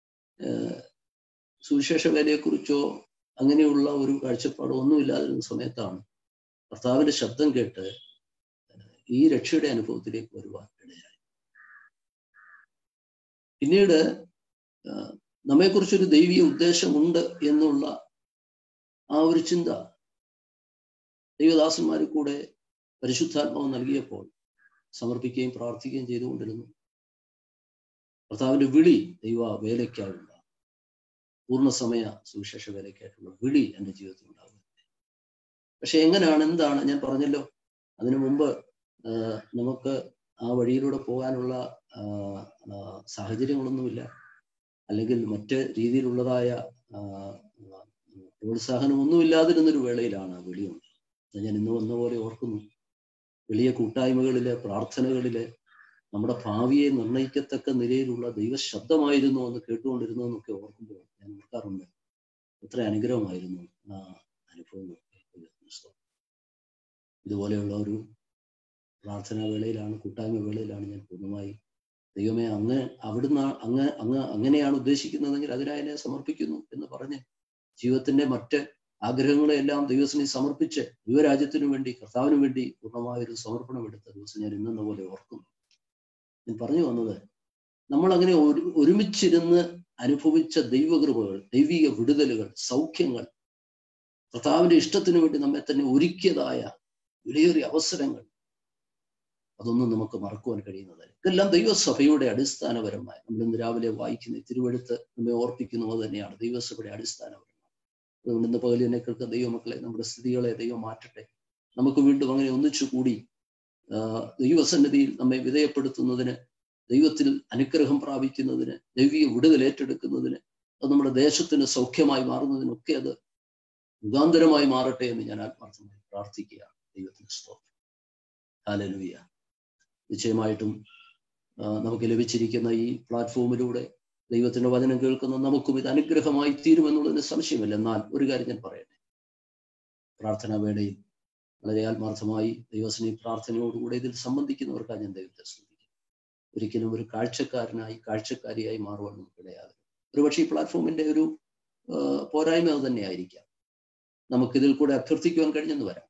S1: സുവിശേഷ വേലയെക്കുറിച്ചോ അങ്ങനെയുള്ള ഒരു കാഴ്ചപ്പാടോ ഒന്നുമില്ലാതിരുന്ന സമയത്താണ് കർത്താവിന്റെ ശബ്ദം കേട്ട് ഈ രക്ഷയുടെ അനുഭവത്തിലേക്ക് വരുവാൻ ഇടയായി പിന്നീട് നമ്മെക്കുറിച്ചൊരു ദൈവീയ ഉദ്ദേശമുണ്ട് എന്നുള്ള ആ ഒരു ചിന്ത ദൈവദാസന്മാരിൽ കൂടെ പരിശുദ്ധാത്മാവ് നൽകിയപ്പോൾ സമർപ്പിക്കുകയും പ്രാർത്ഥിക്കുകയും ചെയ്തുകൊണ്ടിരുന്നു കർത്താവിന്റെ വിളി ദൈവ വേലയ്ക്കായുള്ള പൂർണ്ണസമയ സുവിശേഷ വേലയ്ക്കായിട്ടുള്ള വിളി എൻ്റെ ജീവിതത്തിൽ ഉണ്ടാകുന്നത് പക്ഷെ എങ്ങനെയാണ് എന്താണ് ഞാൻ പറഞ്ഞല്ലോ അതിനു മുമ്പ് നമുക്ക് ആ വഴിയിലൂടെ പോകാനുള്ള സാഹചര്യങ്ങളൊന്നുമില്ല അല്ലെങ്കിൽ മറ്റ് രീതിയിലുള്ളതായ പ്രോത്സാഹനമൊന്നുമില്ലാതിരുന്നൊരു വേളയിലാണ് വിളിയുണ്ട് ഞാൻ ഇന്ന് വന്ന പോലെ ഓർക്കുന്നു വലിയ കൂട്ടായ്മകളിലെ പ്രാർത്ഥനകളിലെ നമ്മുടെ ഭാവിയെ നിർണയിക്കത്തക്ക നിലയിലുള്ള ദൈവശബ്ദമായിരുന്നു എന്ന് കേട്ടുകൊണ്ടിരുന്നു എന്നൊക്കെ ഓർക്കുമ്പോൾ ഞാൻ ഓർക്കാറുണ്ട് എത്ര അനുഗ്രഹമായിരുന്നു ആ അനുഭവം ഇതുപോലെയുള്ള ഒരു പ്രാർത്ഥനാ വേളയിലാണ് കൂട്ടായ്മ വേളയിലാണ് ഞാൻ പൂർണ്ണമായി ദൈവമേ അങ്ങ് അവിടുന്ന് അങ്ങ് അങ്ങ് അങ്ങനെയാണ് ഉദ്ദേശിക്കുന്നതെങ്കിൽ അതിനായി എന്നെ സമർപ്പിക്കുന്നു എന്ന് പറഞ്ഞ് ജീവിതത്തിന്റെ മറ്റ് ആഗ്രഹങ്ങളെല്ലാം ദൈവത്തിനെ സമർപ്പിച്ച് ദൈവരാജ്യത്തിനു വേണ്ടി കർത്താവിനു വേണ്ടി പൂർണ്ണമായ ഒരു സമർപ്പണം എടുത്ത ദിവസം ഞാൻ ഇന്നെന്ന പോലെ ഓർക്കുന്നു ഞാൻ പറഞ്ഞു വന്നത് നമ്മൾ അങ്ങനെ ഒരു ഒരുമിച്ചിരുന്ന് അനുഭവിച്ച ദൈവകൃപകൾ ദൈവിക വിടുതലുകൾ സൗഖ്യങ്ങൾ കർത്താവിന്റെ ഇഷ്ടത്തിനു വേണ്ടി നമ്മെ തന്നെ ഒരുക്കിയതായ വിലയേറിയ അവസരങ്ങൾ അതൊന്നും നമുക്ക് മറക്കുവാൻ കഴിയുന്നതല്ല ഇതെല്ലാം ദൈവസഭയുടെ അടിസ്ഥാനപരമായ നമ്മൾ ഇന്ന് രാവിലെ വായിക്കുന്ന തിരുവഴുത്ത് നമ്മെ ഓർപ്പിക്കുന്നു അത് തന്നെയാണ് ദൈവസഭയുടെ അടിസ്ഥാനപരമായി അതുകൊണ്ട് ഇന്ന് പകൽ എന്നെ കേൾക്കുന്ന ദൈവമക്കളെ നമ്മുടെ സ്ഥിതികളെ ദൈവം മാറ്റട്ടെ നമുക്ക് വീണ്ടും അങ്ങനെ ഒന്നിച്ചു കൂടി ദൈവസന്നിധിയിൽ നമ്മെ വിധേയപ്പെടുത്തുന്നതിന് ദൈവത്തിൽ അനുഗ്രഹം പ്രാപിക്കുന്നതിന് ദൈവിക വിടുതൽ ഏറ്റെടുക്കുന്നതിന് അത് നമ്മുടെ ദേശത്തിന് സൗഖ്യമായി മാറുന്നതിനൊക്കെ അത് മുഖാന്തരമായി മാറട്ടെ എന്ന് ഞാൻ ആത്മാർത്ഥമായി പ്രാർത്ഥിക്കുകയാണ് ദൈവത്തിന് സ്തോത്രം ഹാലലുയ നിശ്ചയമായിട്ടും നമുക്ക് ലഭിച്ചിരിക്കുന്ന ഈ പ്ലാറ്റ്ഫോമിലൂടെ ദൈവത്തിന്റെ വചനം കേൾക്കുന്ന നമുക്കും ഇത് അനുഗ്രഹമായി തീരുമെന്നുള്ളതിന് സംശയമില്ല എന്നാൽ ഒരു കാര്യം ഞാൻ പറയട്ടെ പ്രാർത്ഥനാ വേളയിൽ വളരെ ആത്മാർത്ഥമായി ദൈവസ്നേഹി പ്രാർത്ഥനയോടുകൂടെ ഇതിൽ സംബന്ധിക്കുന്നവർക്കാണ് ഞാൻ ദൈവത്തെ സ്തുതിക്കുന്നത് ഒരിക്കലും ഒരു കാഴ്ചക്കാരനായി കാഴ്ചക്കാരിയായി മാറുവാൻ നമുക്ക് ഇടയാകരുത് ഒരുപക്ഷെ ഈ പ്ലാറ്റ്ഫോമിന്റെ ഒരു പോരായ്മ അത് തന്നെയായിരിക്കാം നമുക്കിതിൽ കൂടെ അഭ്യർത്ഥിക്കുവാൻ കഴിഞ്ഞെന്ന് വരാം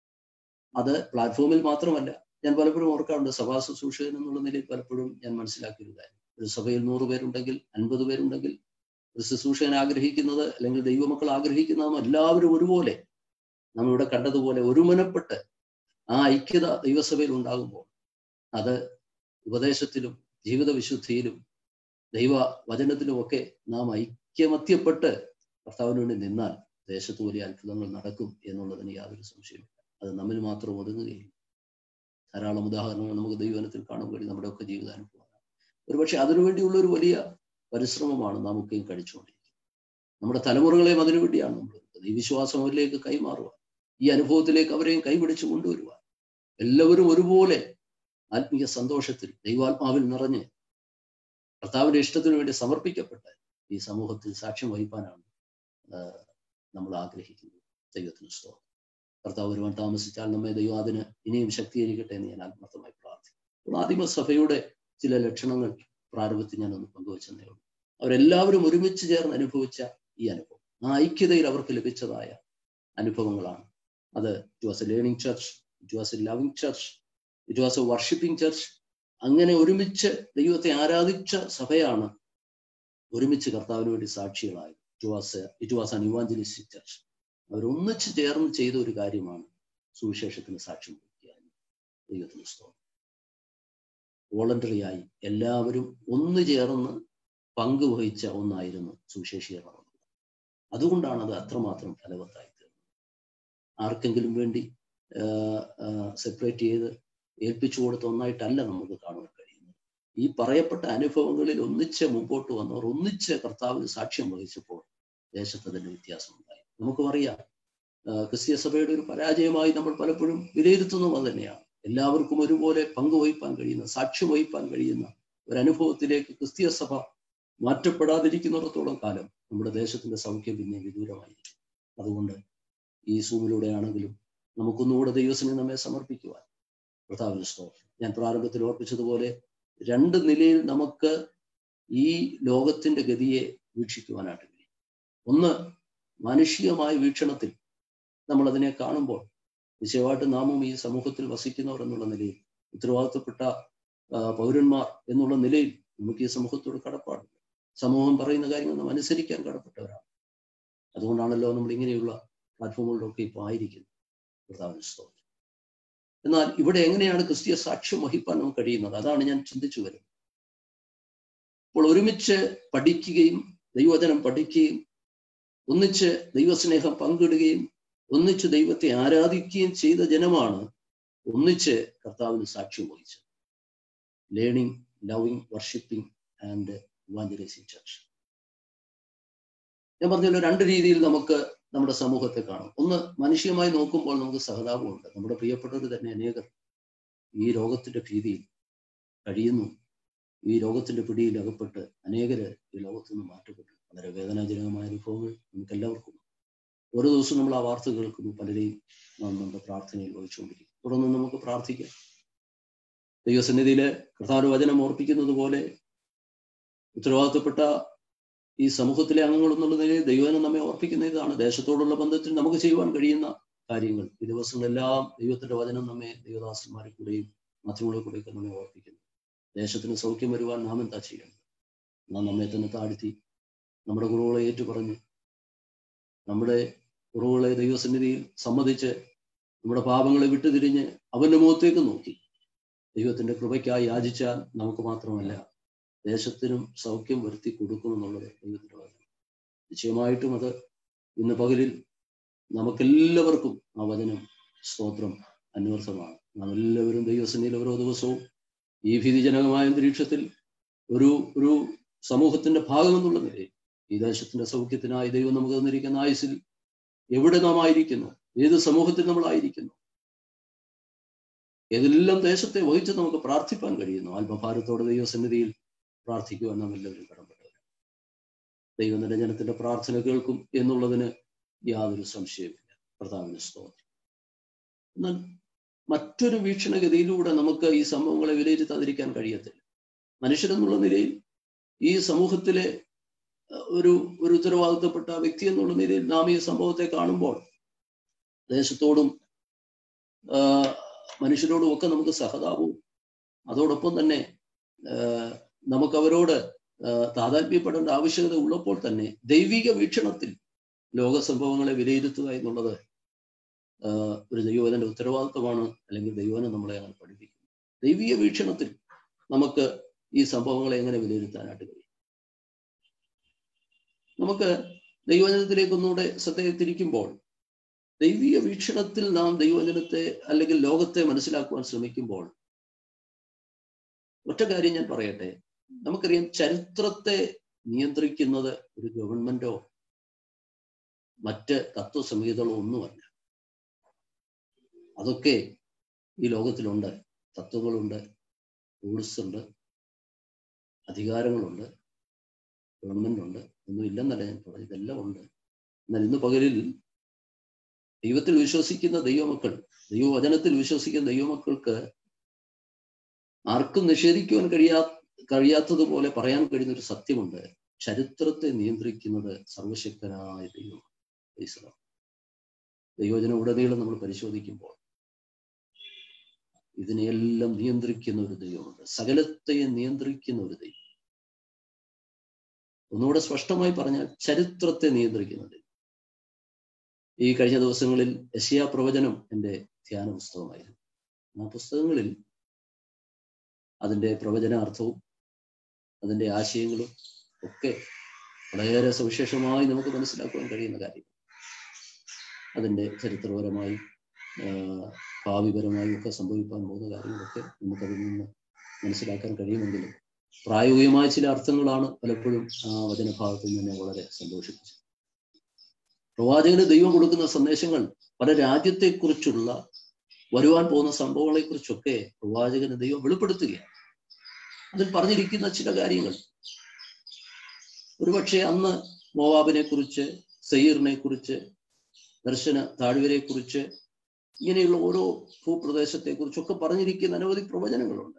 S1: അത് പ്ലാറ്റ്ഫോമിൽ മാത്രമല്ല ഞാൻ പലപ്പോഴും ഓർക്കാറുണ്ട് സഭാ ശുശ്രൂഷകൻ എന്നുള്ള നിലയിൽ പലപ്പോഴും ഞാൻ മനസ്സിലാക്കിയ ഒരു കാര്യം ഒരു സഭയിൽ നൂറ് പേരുണ്ടെങ്കിൽ അൻപത് പേരുണ്ടെങ്കിൽ ഒരു ശുശ്രൂഷകൻ ആഗ്രഹിക്കുന്നത് അല്ലെങ്കിൽ ദൈവമക്കൾ ആഗ്രഹിക്കുന്നതും എല്ലാവരും ഒരുപോലെ നമ്മളിവിടെ കണ്ടതുപോലെ ഒരുമനപ്പെട്ട് ആ ഐക്യത ദൈവസഭയിൽ ഉണ്ടാകുമ്പോൾ അത് ഉപദേശത്തിലും ജീവിത വിശുദ്ധിയിലും ദൈവ വചനത്തിലുമൊക്കെ നാം ഐക്യമത്യപ്പെട്ട് കർത്താവിന് വേണ്ടി നിന്നാൽ ദേശത്ത് വലിയ അത്ഭുതങ്ങൾ നടക്കും എന്നുള്ളതിന് യാതൊരു സംശയമില്ല അത് നമ്മിൽ മാത്രം ഒതുങ്ങുകയില്ല ധാരാളം ഉദാഹരണങ്ങൾ നമുക്ക് ദൈവനത്തിൽ കാണാൻ കഴിയും നമ്മുടെ ഒക്കെ ജീവിതാനുഭവമാണ് ഒരുപക്ഷെ അതിനുവേണ്ടിയുള്ള ഒരു വലിയ പരിശ്രമമാണ് നമുക്കെയും കഴിച്ചുകൊണ്ടിരിക്കുന്നത് നമ്മുടെ തലമുറകളെയും അതിനുവേണ്ടിയാണ് നമ്മൾ ഈ വിശ്വാസം അവരിലേക്ക് കൈമാറുക ഈ അനുഭവത്തിലേക്ക് അവരെയും കൈപിടിച്ച് കൊണ്ടുവരുവാൻ എല്ലാവരും ഒരുപോലെ ആത്മീയ സന്തോഷത്തിൽ ദൈവാത്മാവിൽ നിറഞ്ഞ് കർത്താവിന്റെ ഇഷ്ടത്തിനു വേണ്ടി സമർപ്പിക്കപ്പെട്ട് ഈ സമൂഹത്തിൽ സാക്ഷ്യം വഹിപ്പാനാണ് നമ്മൾ ആഗ്രഹിക്കുന്നത് ദൈവത്തിന് സ്തോത്രം കർത്താവ് ഒരുവൻ താമസിച്ചാൽ നമ്മെ ദൈവം അതിന് ഇനിയും ശക്തീകരിക്കട്ടെ എന്ന് ഞാൻ ആത്മാർത്ഥമായി പ്രാർത്ഥിക്കും ആദിമസഭയുടെ ചില ലക്ഷണങ്ങൾ പ്രാരംഭത്തിൽ ഞാനൊന്ന് പങ്കുവച്ചെന്നേ ഉള്ളൂ അവരെല്ലാവരും ഒരുമിച്ച് ചേർന്ന് അനുഭവിച്ച ഈ അനുഭവം ആ ഐക്യതയിൽ അവർക്ക് ലഭിച്ചതായ അനുഭവങ്ങളാണ് അത് it was a learning church it was a loving church it was a worshipping church അങ്ങനെ ഒരുമിച്ച് ദൈവത്തെ ആരാധിച്ച സഭയാണ് ഒരുമിച്ച് കർത്താവിന് വേണ്ടി സാക്ഷികളായത് it was it was an evangelistic church അവരൊന്നിച്ച് ചേർന്ന് ചെയ്ത ഒരു കാര്യമാണ് സുവിശേഷത്തിന് സാക്ഷ്യം വഹിക്കുക ദൈവത്തിന് സ്തോത്രം വോളണ്ടറിയായി എല്ലാവരും ഒന്ന് ചേർന്ന് പങ്കുവഹിച്ച ഒന്നായിരുന്നു സുവിശേഷീകരണം അതുകൊണ്ടാണ് അത് അത്രമാത്രം ഫലവത്തായി തീർന്നത് ആർക്കെങ്കിലും വേണ്ടി സെപ്പറേറ്റ് ചെയ്ത് ഏൽപ്പിച്ചു കൊടുത്ത ഒന്നായിട്ടല്ല നമുക്ക് കാണുവാൻ കഴിയുന്നത് ഈ പറയപ്പെട്ട അനുഭവങ്ങളിൽ ഒന്നിച്ച് മുമ്പോട്ട് വന്നവർ ഒന്നിച്ച് കർത്താവിന് സാക്ഷ്യം വഹിച്ചപ്പോൾ ദേശത്ത് അതിന്റെ വ്യത്യാസം ഉണ്ടായി നമുക്കും അറിയാം ക്രിസ്തീയ സഭയുടെ ഒരു പരാജയമായി നമ്മൾ പലപ്പോഴും വിലയിരുത്തുന്നതും അത് തന്നെയാണ് എല്ലാവർക്കും ഒരുപോലെ പങ്കുവഹിപ്പാൻ കഴിയുന്ന സാക്ഷ്യം വഹിപ്പാൻ കഴിയുന്ന ഒരു അനുഭവത്തിലേക്ക് ക്രിസ്തീയ സഭ മാറ്റപ്പെടാതിരിക്കുന്നിടത്തോളം കാലം നമ്മുടെ ദേശത്തിന്റെ സൗഖ്യം പിന്നെ വിദൂരമായിരിക്കും അതുകൊണ്ട് ഈ സൂമിലൂടെ ആണെങ്കിലും നമുക്കൊന്നുകൂടെ ദൈവത്തിന് നമ്മെ സമർപ്പിക്കുവാൻ കർത്താവിന് സ്തോത്രം ഞാൻ പ്രാരംഭത്തിൽ ഓർപ്പിച്ചതുപോലെ രണ്ട് നിലയിൽ നമുക്ക് ഈ ലോകത്തിന്റെ ഗതിയെ വീക്ഷിക്കുവാനായിട്ട് കഴിയും ഒന്ന് മാനുഷികമായ വീക്ഷണത്തിൽ നമ്മൾ അതിനെ കാണുമ്പോൾ നിശ്ചയമായിട്ട് നാമും ഈ സമൂഹത്തിൽ വസിക്കുന്നവർ എന്നുള്ള നിലയിൽ ഉത്തരവാദിത്തപ്പെട്ട പൗരന്മാർ എന്നുള്ള നിലയിൽ നമുക്ക് ഈ സമൂഹത്തോട് കടപ്പാടുണ്ട് സമൂഹം പറയുന്ന കാര്യങ്ങൾ നാം അനുസരിക്കാൻ കടപ്പെട്ടവരാണ് അതുകൊണ്ടാണല്ലോ നമ്മൾ ഇങ്ങനെയുള്ള പ്ലാറ്റ്ഫോമുകളിലൊക്കെ ഇപ്പോൾ ആയിരിക്കുന്നത് കർത്താവിന് സ്തോത്രം എന്നാൽ ഇവിടെ എങ്ങനെയാണ് ക്രിസ്തീയ സാക്ഷ്യം വഹിപ്പാൻ നമുക്ക് കഴിയുന്നത് അതാണ് ഞാൻ ചിന്തിച്ചു വരുന്നത് അപ്പോൾ ഒരുമിച്ച് പഠിക്കുകയും ദൈവവചനം പഠിക്കുകയും ഒന്നിച്ച് ദൈവസ്നേഹം പങ്കിടുകയും ഒന്നിച്ച് ദൈവത്തെ ആരാധിക്കുകയും ചെയ്ത ജനമാണ് ഒന്നിച്ച് കർത്താവിന് സാക്ഷ്യം വഹിച്ചത് learning loving worshipping and evangelising church ഞാൻ പറഞ്ഞല്ലോ രണ്ട് രീതിയിൽ നമുക്ക് നമ്മുടെ സമൂഹത്തെ കാണും ഒന്ന് മനുഷ്യമായി നോക്കുമ്പോൾ നമുക്ക് സഹതാപമുണ്ട് നമ്മുടെ പ്രിയപ്പെട്ടവർ തന്നെ അനേകർ ഈ രോഗത്തിന്റെ ഭീതിയിൽ കഴിയുന്നു ഈ രോഗത്തിന്റെ പിടിയിൽ അകപ്പെട്ട് അനേകര് ഈ ലോകത്തു നിന്ന് മാറ്റപ്പെട്ടു വളരെ വേദനാജനകമായ അനുഭവങ്ങൾ നമുക്ക് എല്ലാവർക്കും ഓരോ ദിവസവും നമ്മൾ ആ വാർത്ത കേൾക്കുന്നു പലരെയും നാം നമ്മുടെ പ്രാർത്ഥനയിൽ വഹിച്ചുകൊണ്ടിരിക്കും തുടർന്ന് നമുക്ക് പ്രാർത്ഥിക്കാം ദൈവസന്നിധിയില് കർത്താവ് വചനം ഓർപ്പിക്കുന്നത് പോലെ ഉത്തരവാദിത്തപ്പെട്ട ഈ സമൂഹത്തിലെ അംഗങ്ങൾ എന്നുള്ള നിലയിൽ ദൈവനം നമ്മെ ഓർപ്പിക്കുന്ന ഇതാണ് ദേശത്തോടുള്ള ബന്ധത്തിൽ നമുക്ക് ചെയ്യുവാൻ കഴിയുന്ന കാര്യങ്ങൾ ഈ ദിവസങ്ങളെല്ലാം ദൈവത്തിന്റെ വചനം നമ്മെ ദൈവദാസന്മാരെ കൂടെയും മാധ്യമങ്ങളെ കൂടെയൊക്കെ നമ്മെ ഓർപ്പിക്കുന്നു ദേശത്തിന് സൗഖ്യം വരുവാൻ നാം എന്താ ചെയ്യണം നാം നമ്മെ തന്നെ താഴ്ത്തി നമ്മുടെ കുറവുകളെ ഏറ്റുപറഞ്ഞ് നമ്മുടെ കുറവുകളെ ദൈവസന്നിധിയിൽ സമ്മതിച്ച് നമ്മുടെ പാപങ്ങളെ വിട്ടുതിരിഞ്ഞ് അവന്റെ മുഖത്തേക്ക് നോക്കി ദൈവത്തിന്റെ കൃപയ്ക്കായി യാചിച്ചാൽ നമുക്ക് മാത്രമല്ല ദേശത്തിനും സൗഖ്യം വരുത്തി കൊടുക്കുമെന്നുള്ളത് ദൈവത്തിന്റെ വചനം നിശ്ചയമായിട്ടും അത് ഇന്ന് പകലിൽ നമുക്കെല്ലാവർക്കും ആ വചനം സ്തോത്രം അന്വർത്ഥമാണ് നാം എല്ലാവരും ദൈവസന്നിധിയിൽ ഓരോ ദിവസവും ഈ ഭീതിജനകമായ അന്തരീക്ഷത്തിൽ ഒരു ഒരു സമൂഹത്തിന്റെ ഭാഗം എന്നുള്ള നിലയിൽ ഈ ദേശത്തിന്റെ സൗഖ്യത്തിനായി ദൈവം നമുക്ക് തന്നിരിക്കുന്ന ആയുസിൽ എവിടെ നാം ആയിരിക്കുന്നു ഏത് സമൂഹത്തിൽ നമ്മൾ ആയിരിക്കുന്നു ഏതെല്ലാം ദേശത്തെ വഹിച്ച് നമുക്ക് പ്രാർത്ഥിപ്പാൻ കഴിയുന്നു ആത്മഭാരത്തോടെ ദൈവസന്നിധിയിൽ പ്രാർത്ഥിക്കുവാൻ നാം എല്ലാവരും കടമ്പെട്ടവരാണ് ദൈവം തന്റെ ജനത്തിന്റെ പ്രാർത്ഥന കേൾക്കും എന്നുള്ളതിന് യാതൊരു സംശയമില്ല പ്രധാന സ്തോത്രം എന്നാൽ മറ്റൊരു വീക്ഷണഗതിയിലൂടെ നമുക്ക് ഈ സംഭവങ്ങളെ വിലയിരുത്താതിരിക്കാൻ കഴിയത്തില്ല മനുഷ്യരെന്നുള്ള നിലയിൽ ഈ സമൂഹത്തിലെ ഒരു ഒരു ഉത്തരവാദിത്തപ്പെട്ട വ്യക്തി എന്നുള്ള നിലയിൽ നാം ഈ സംഭവത്തെ കാണുമ്പോൾ ദേശത്തോടും മനുഷ്യരോടും ഒക്കെ നമുക്ക് സഹതാപവും അതോടൊപ്പം തന്നെ നമുക്ക് അവരോട് താതാത്മ്യപ്പെടേണ്ട ആവശ്യകത ഉള്ളപ്പോൾ തന്നെ ദൈവിക വീക്ഷണത്തിൽ ലോക സംഭവങ്ങളെ വിലയിരുത്തുക എന്നുള്ളത് ഒരു ദൈവവചന്റെ ഉത്തരവാദിത്വമാണ് അല്ലെങ്കിൽ ദൈവനം നമ്മളെ അങ്ങനെ പഠിപ്പിക്കും ദൈവിക വീക്ഷണത്തിൽ നമുക്ക് ഈ സംഭവങ്ങളെ എങ്ങനെ വിലയിരുത്താനായിട്ട് കഴിയും നമുക്ക് ദൈവവചനത്തിലേക്ക് ഒന്നുകൂടെ ശ്രദ്ധയെത്തിരിക്കുമ്പോൾ ദൈവിക വീക്ഷണത്തിൽ നാം ദൈവവചനത്തെ അല്ലെങ്കിൽ ലോകത്തെ മനസ്സിലാക്കുവാൻ ശ്രമിക്കുമ്പോൾ ഒറ്റ കാര്യം ഞാൻ പറയട്ടെ നമുക്കറിയാം ചരിത്രത്തെ നിയന്ത്രിക്കുന്നത് ഒരു ഗവൺമെന്റോ മറ്റ് തത്വസംഹിതകളോ ഒന്നുമല്ല അതൊക്കെ ഈ ലോകത്തിലുണ്ട് തത്വങ്ങളുണ്ട് റൂൾസ് ഉണ്ട് അധികാരങ്ങളുണ്ട് ഗവൺമെന്റ് ഉണ്ട് ഒന്നും ഇല്ലെന്നല്ല ഞാൻ പറഞ്ഞു ഇതെല്ലാം ഉണ്ട് എന്നാൽ ഇന്ന് പകലിൽ ദൈവത്തിൽ വിശ്വസിക്കുന്ന ദൈവമക്കൾ ദൈവവചനത്തിൽ വിശ്വസിക്കുന്ന ദൈവമക്കൾക്ക് ആർക്കും നിഷേധിക്കുവാൻ കഴിയാ കഴിയാത്തതുപോലെ പറയാൻ കഴിയുന്ന ഒരു സത്യമുണ്ട് ചരിത്രത്തെ നിയന്ത്രിക്കുന്നത് സർവശക്തനായ ദൈവം ദൈവജനം ഉടനീളം നമ്മൾ പരിശോധിക്കുമ്പോൾ ഇതിനെയെല്ലാം നിയന്ത്രിക്കുന്ന ഒരു ദൈവമുണ്ട് സകലത്തെ നിയന്ത്രിക്കുന്ന ഒരു ദൈവം ഒന്നുകൂടെ സ്പഷ്ടമായി പറഞ്ഞാൽ ചരിത്രത്തെ നിയന്ത്രിക്കുന്ന ദൈവം ഈ കഴിഞ്ഞ ദിവസങ്ങളിൽ യശിയ പ്രവചനം എൻ്റെ ധ്യാന പുസ്തകമായിരുന്നു ആ പുസ്തകങ്ങളിൽ അതിൻ്റെ പ്രവചനാർത്ഥവും അതിൻ്റെ ആശയങ്ങളും ഒക്കെ വളരെ സവിശേഷമായി നമുക്ക് മനസ്സിലാക്കുവാൻ കഴിയുന്ന കാര്യം അതിൻ്റെ ചരിത്രപരമായി ഭാവിപരമായും ഒക്കെ സംഭവിക്കാൻ പോകുന്ന കാര്യങ്ങളൊക്കെ നമുക്കതിൽ നിന്ന് മനസ്സിലാക്കാൻ കഴിയുമെങ്കിലും പ്രായോഗികമായ ചില അർത്ഥങ്ങളാണ് പലപ്പോഴും ആ വചനഭാഗത്തിൽ നിന്ന് വളരെ സന്തോഷിപ്പിച്ചത് പ്രവാചകന് ദൈവം കൊടുക്കുന്ന സന്ദേശങ്ങൾ പല രാജ്യത്തെക്കുറിച്ചുള്ള വരുവാൻ പോകുന്ന സംഭവങ്ങളെക്കുറിച്ചൊക്കെ പ്രവാചകന് ദൈവം വെളിപ്പെടുത്തുകയാണ് അതിൽ പറഞ്ഞിരിക്കുന്ന ചില കാര്യങ്ങൾ ഒരുപക്ഷെ അന്ന് മോവാബിനെ കുറിച്ച് സയ്യറിനെ കുറിച്ച് ദർശന താഴ്വരെ കുറിച്ച് ഇങ്ങനെയുള്ള ഓരോ ഭൂപ്രദേശത്തെ കുറിച്ചൊക്കെ പറഞ്ഞിരിക്കുന്ന അനവധി പ്രവചനങ്ങളുണ്ട്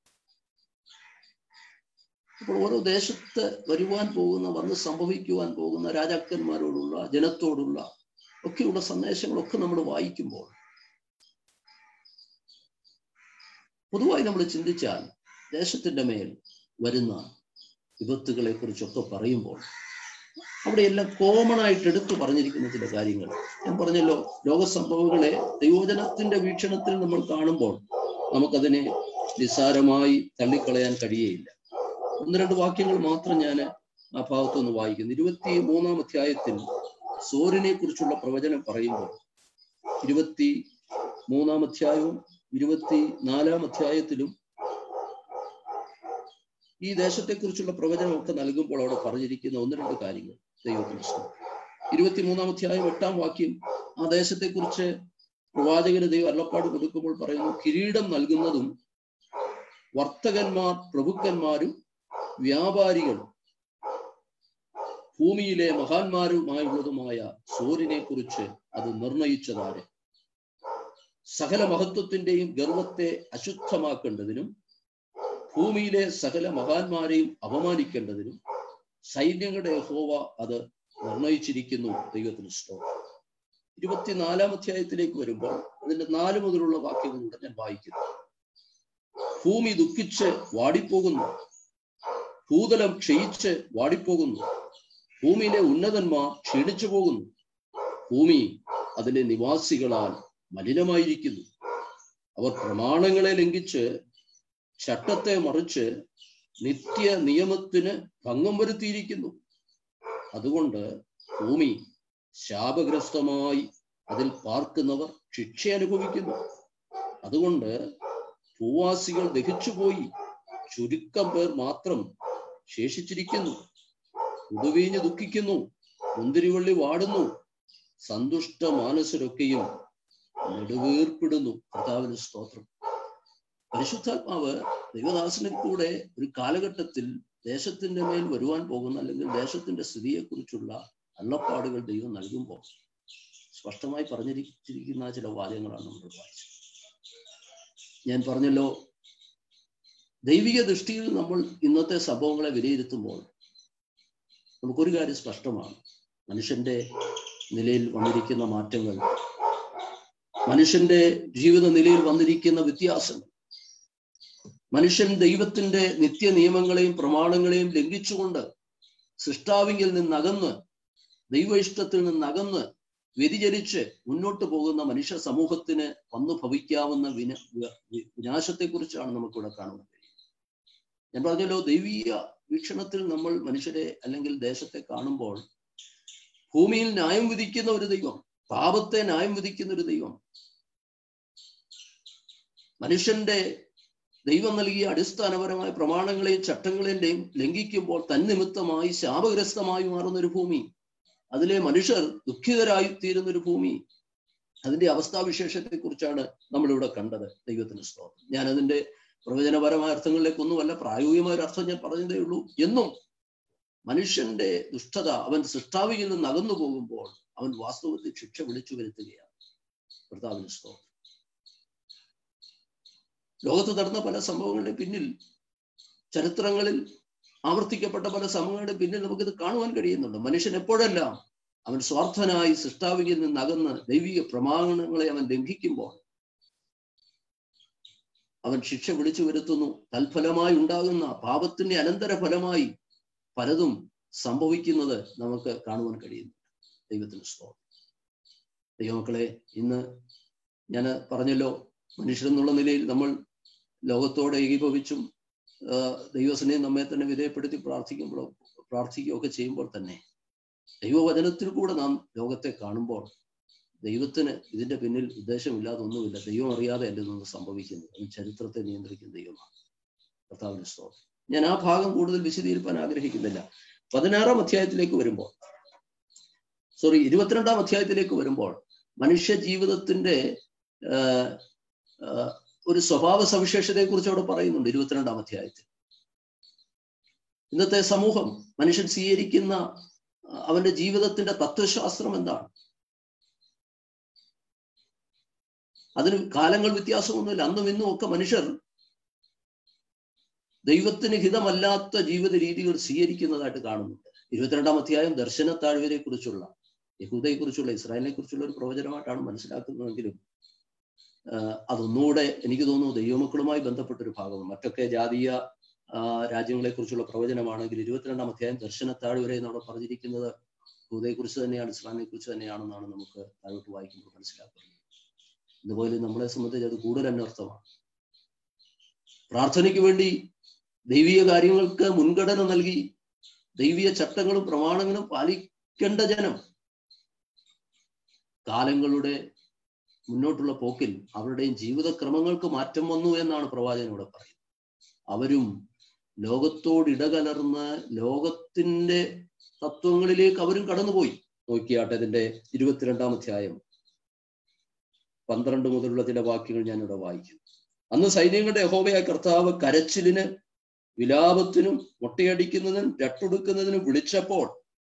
S1: അപ്പോൾ ഓരോ ദേശത്ത് വരുവാൻ പോകുന്ന വന്ന് സംഭവിക്കുവാൻ പോകുന്ന രാജാക്കന്മാരോടുള്ള ജനത്തോടുള്ള ഒക്കെയുള്ള സന്ദേശങ്ങളൊക്കെ നമ്മൾ വായിക്കുമ്പോൾ പൊതുവായി നമ്മൾ ചിന്തിച്ചാൽ ദേശത്തിന്റെ മേൽ വരുന്ന വിപത്തുകളെ കുറിച്ചൊക്കെ പറയുമ്പോൾ അവിടെയെല്ലാം കോമൺ ആയിട്ട് എടുത്തു പറഞ്ഞിരിക്കുന്ന ചില കാര്യങ്ങൾ ഞാൻ പറഞ്ഞല്ലോ ലോകസംഭവങ്ങളെ ദൈവജനത്തിന്റെ വീക്ഷണത്തിൽ നമ്മൾ കാണുമ്പോൾ നമുക്കതിനെ നിസ്സാരമായി തള്ളിക്കളയാൻ കഴിയുകയില്ല ഒന്ന് രണ്ട് വാക്യങ്ങൾ മാത്രം ഞാൻ ആ ഭാഗത്തൊന്ന് വായിക്കുന്നു ഇരുപത്തി മൂന്നാം അധ്യായത്തിൽ സോറിനെ കുറിച്ചുള്ള പ്രവചനം പറയുമ്പോൾ ഇരുപത്തി മൂന്നാം അധ്യായവും ഇരുപത്തി നാലാം അധ്യായത്തിലും ഈ ദേശത്തെക്കുറിച്ചുള്ള പ്രവചനമൊക്കെ നൽകുമ്പോൾ അവിടെ പറഞ്ഞിരിക്കുന്ന ഒന്ന് രണ്ട് കാര്യങ്ങൾ ദൈവത്തിന് ഇഷ്ടം ഇരുപത്തിമൂന്നാം അധ്യായം എട്ടാം വാക്യം ആ ദേശത്തെക്കുറിച്ച് പ്രവാചകന് ദൈവം അരുളപ്പാട് കൊടുക്കുമ്പോൾ പറയുന്നു കിരീടം നൽകുന്നതും വർത്തകന്മാർ പ്രഭുക്കന്മാരും വ്യാപാരികളും ഭൂമിയിലെ മഹാന്മാരുമായുള്ളതുമായ സൂര്യനെ കുറിച്ച് അത് നിർണയിച്ചതാണ് സകല മഹത്വത്തിന്റെയും ഗർവത്തെ അശുദ്ധമാക്കേണ്ടതിനും ഭൂമിയിലെ സകല മഹാന്മാരെയും അപമാനിക്കേണ്ടതിനും സൈന്യങ്ങളുടെ ഹോവ അത് നിർണയിച്ചിരിക്കുന്നു ദൈവത്തിന് സ്തോത്രം ഇരുപത്തിനാലാം അധ്യായത്തിലേക്ക് വരുമ്പോൾ അതിന്റെ നാല് മുതലുള്ള വാക്യങ്ങളുടെ ഞാൻ വായിക്കുന്നു ഭൂമി ദുഃഖിച്ച് വാടിപ്പോകുന്നു ഭൂതലം ക്ഷയിച്ച് വാടിപ്പോകുന്നു ഭൂമിയിലെ ഉന്നതന്മാർ ക്ഷീണിച്ചു പോകുന്നു ഭൂമി അതിലെ നിവാസികളാൽ മലിനമായിരിക്കുന്നു അവർ പ്രമാണങ്ങളെ ലംഘിച്ച് ചട്ടത്തെ മറിച്ച് നിത്യ നിയമത്തിന് ഭംഗം വരുത്തിയിരിക്കുന്നു അതുകൊണ്ട് ഭൂമി ശാപഗ്രസ്തമായി അതിൽ പാർക്കുന്നവർ ശിക്ഷ അനുഭവിക്കുന്നു അതുകൊണ്ട് ഭൂവാസികൾ ദഹിച്ചുപോയി ചുരുക്കം പേർ മാത്രം ശേഷിച്ചിരിക്കുന്നു ഉടുവീഞ്ഞ് ദുഃഖിക്കുന്നു മുന്തിരിവള്ളി വാടുന്നു സന്തുഷ്ട മാനസരൊക്കെയും നെടുവീർപ്പിടുന്നു കർത്താവിന് സ്തോത്രം പരിശുദ്ധാത്മാവ് ദൈവദാസനിൽ കൂടെ ഒരു കാലഘട്ടത്തിൽ ദേശത്തിന്റെ മേൽ വരുവാൻ പോകുന്ന അല്ലെങ്കിൽ ദേശത്തിന്റെ സ്ഥിതിയെക്കുറിച്ചുള്ള അള്ളപ്പാടുകൾ ദൈവം നൽകുമ്പോൾ സ്പഷ്ടമായി പറഞ്ഞിരിച്ചിരിക്കുന്ന ചില വാചകങ്ങളാണ് നമ്മൾ വായിച്ചത് ഞാൻ പറഞ്ഞല്ലോ ദൈവിക ദൃഷ്ടിയിൽ നമ്മൾ ഇന്നത്തെ സംഭവങ്ങളെ വിലയിരുത്തുമ്പോൾ നമുക്കൊരു കാര്യം സ്പഷ്ടമാണ് മനുഷ്യന്റെ നിലയിൽ വന്നിരിക്കുന്ന മാറ്റങ്ങൾ മനുഷ്യന്റെ ജീവിത നിലയിൽ വന്നിരിക്കുന്ന വ്യത്യാസങ്ങൾ മനുഷ്യൻ ദൈവത്തിന്റെ നിത്യ നിയമങ്ങളെയും പ്രമാണങ്ങളെയും ലംഘിച്ചുകൊണ്ട് സൃഷ്ടാവിങ്കിൽ നിന്നകന്ന് ദൈവ ഇഷ്ടത്തിൽ നിന്നകന്ന് വ്യതിചലിച്ച് മുന്നോട്ട് പോകുന്ന മനുഷ്യ സമൂഹത്തിന് വന്നു ഭവിക്കാവുന്ന വിന വിനാശത്തെക്കുറിച്ചാണ് നമുക്കിവിടെ കാണുന്നത് ഞാൻ പറഞ്ഞല്ലോ ദൈവീയ വീക്ഷണത്തിൽ നമ്മൾ മനുഷ്യരെ അല്ലെങ്കിൽ ദേശത്തെ കാണുമ്പോൾ ഭൂമിയിൽ ന്യായം വിധിക്കുന്ന ഒരു ദൈവം പാപത്തെ ന്യായം വിധിക്കുന്ന ഒരു ദൈവം മനുഷ്യന്റെ ദൈവം നൽകിയ അടിസ്ഥാനപരമായ പ്രമാണങ്ങളെയും ചട്ടങ്ങളെയും ലംഘിക്കുമ്പോൾ തന്നിമിത്തമായി ശാപഗ്രസ്തമായി മാറുന്ന ഒരു ഭൂമി അതിലെ മനുഷ്യർ ദുഃഖിതരായി തീരുന്ന ഒരു ഭൂമി അതിന്റെ അവസ്ഥാവിശേഷത്തെ കുറിച്ചാണ് നമ്മളിവിടെ കണ്ടത് ദൈവത്തിന് സ്തോത്രം ഞാൻ അതിന്റെ പ്രവചനപരമായ അർത്ഥങ്ങളിലേക്കൊന്നുമല്ല പ്രായോഗികമായ ഒരു അർത്ഥം ഞാൻ പറഞ്ഞതേ ഉള്ളൂ എന്നും മനുഷ്യന്റെ ദുഷ്ടത അവൻ സൃഷ്ടാവിയിൽ നിന്ന് അകന്നു പോകുമ്പോൾ അവൻ വാസ്തവത്തിൽ ശിക്ഷ വിളിച്ചു വരുത്തുകയാണ് കർത്താവിന് സ്തോത്രം ലോകത്ത് നടന്ന പല സംഭവങ്ങളുടെ പിന്നിൽ ചരിത്രങ്ങളിൽ ആവർത്തിക്കപ്പെട്ട പല സംഭവങ്ങളുടെ പിന്നിൽ നമുക്കിത് കാണുവാൻ കഴിയുന്നുണ്ട് മനുഷ്യൻ എപ്പോഴെല്ലാം അവൻ സ്വാർത്ഥനായി സൃഷ്ടാവിയിൽ നിന്ന് അകന്ന് ദൈവിക പ്രമാണങ്ങളെ അവൻ ലംഘിക്കുമ്പോൾ അവൻ ശിക്ഷ വിളിച്ചു വരുത്തുന്നു തൽഫലമായി ഉണ്ടാകുന്ന പാപത്തിന്റെ അനന്തര ഫലമായി പലതും സംഭവിക്കുന്നത് നമുക്ക് കാണുവാൻ കഴിയുന്നു ദൈവത്തിന് സ്തോത്രം ദൈവമക്കളെ ഇന്ന് ഞാൻ പറഞ്ഞല്ലോ മനുഷ്യരെന്നുള്ള നിലയിൽ നമ്മൾ ലോകത്തോടെ ഏകീഭവിച്ചും ദൈവസനെ നമ്മെ തന്നെ വിധേയപ്പെടുത്തി പ്രാർത്ഥിക്കുമ്പോഴോ പ്രാർത്ഥിക്കുകയൊക്കെ ചെയ്യുമ്പോൾ തന്നെ ദൈവവചനത്തിൽ കൂടെ നാം ലോകത്തെ കാണുമ്പോൾ ദൈവത്തിന് ഇതിന്റെ പിന്നിൽ ഉദ്ദേശമില്ലാതെ ഒന്നുമില്ല ദൈവം അറിയാതെ എൻ്റെ നിന്ന് സംഭവിക്കുന്നത് അത് ചരിത്രത്തെ നിയന്ത്രിക്കുന്ന ദൈവമാണ് കർത്താവിന് സ്തോത്രം ഞാൻ ആ ഭാഗം കൂടുതൽ വിശദീകരിക്കാൻ ആഗ്രഹിക്കുന്നില്ല പതിനാറാം അധ്യായത്തിലേക്ക് വരുമ്പോൾ സോറി ഇരുപത്തിരണ്ടാം അധ്യായത്തിലേക്ക് വരുമ്പോൾ മനുഷ്യ ജീവിതത്തിന്റെ ഒരു സ്വഭാവ സവിശേഷതയെ കുറിച്ച് അവിടെ പറയുന്നുണ്ട് ഇരുപത്തിരണ്ടാം അധ്യായത്തിൽ ഇന്നത്തെ സമൂഹം മനുഷ്യൻ സ്വീകരിക്കുന്ന അവന്റെ ജീവിതത്തിന്റെ തത്വശാസ്ത്രം എന്താണ് അതിന് കാലങ്ങൾ വ്യത്യാസമൊന്നുമില്ല അന്നും ഇന്നും ഒക്കെ മനുഷ്യർ ദൈവത്തിന് ഹിതമല്ലാത്ത ജീവിത രീതികൾ സ്വീകരിക്കുന്നതായിട്ട് കാണുന്നുണ്ട് ഇരുപത്തിരണ്ടാം അധ്യായം ദർശന താഴ്വരെ കുറിച്ചുള്ള യഹൂദയെ കുറിച്ചുള്ള ഇസ്രായേലിനെ കുറിച്ചുള്ള ഒരു പ്രവചനമായിട്ടാണ് മനസ്സിലാക്കുന്നതെങ്കിലും അതൊന്നുകൂടെ എനിക്ക് തോന്നുന്നു ദൈവമക്കളുമായി ബന്ധപ്പെട്ട ഒരു ഭാഗം മറ്റൊക്കെ ജാതീയ രാജ്യങ്ങളെ കുറിച്ചുള്ള പ്രവചനമാണെങ്കിൽ ഇരുപത്തിരണ്ടാം അധ്യായം ദർശന താഴ്വരെ എന്നവിടെ പറഞ്ഞിരിക്കുന്നത് യഹൂദയെ കുറിച്ച് തന്നെയാണ് ഇസ്ലാമിനെ കുറിച്ച് തന്നെയാണെന്നാണ് നമുക്ക് താഴോട്ട് വായിക്കുമ്പോൾ മനസ്സിലാക്കുന്നത് ഇതുപോലെ നമ്മളെ സംബന്ധിച്ച് അത് കൂടുതൽ അന്വർത്ഥമാണ് പ്രാർത്ഥനയ്ക്ക് വേണ്ടി ദൈവിക കാര്യങ്ങൾക്ക് മുൻഗണന നൽകി ദൈവിക ചട്ടങ്ങളും പ്രമാണങ്ങളും പാലിക്കേണ്ട ജനം കാലങ്ങളുടെ മുന്നോട്ടുള്ള പോക്കിൽ അവരുടെയും ജീവിതക്രമങ്ങൾക്ക് മാറ്റം വന്നു എന്നാണ് പ്രവാചകൻ ഇവിടെ പറയുന്നത് അവരും ലോകത്തോട് ഇടകലർന്ന് ലോകത്തിന്റെ തത്വങ്ങളിലേക്ക് അവരും കടന്നുപോയി നോക്കിയാട്ടെ ഇതിന്റെ ഇരുപത്തിരണ്ടാം അധ്യായം പന്ത്രണ്ട് മുതലുള്ള ചില വാക്യങ്ങൾ ഞാനിവിടെ വായിക്കും അന്ന് സൈന്യങ്ങളുടെ യഹോവയായ കർത്താവ് കരച്ചിലിന് വിലാപത്തിനും മുട്ടയടിക്കുന്നതിനും രട്ടൊടുക്കുന്നതിനും വിളിച്ചപ്പോൾ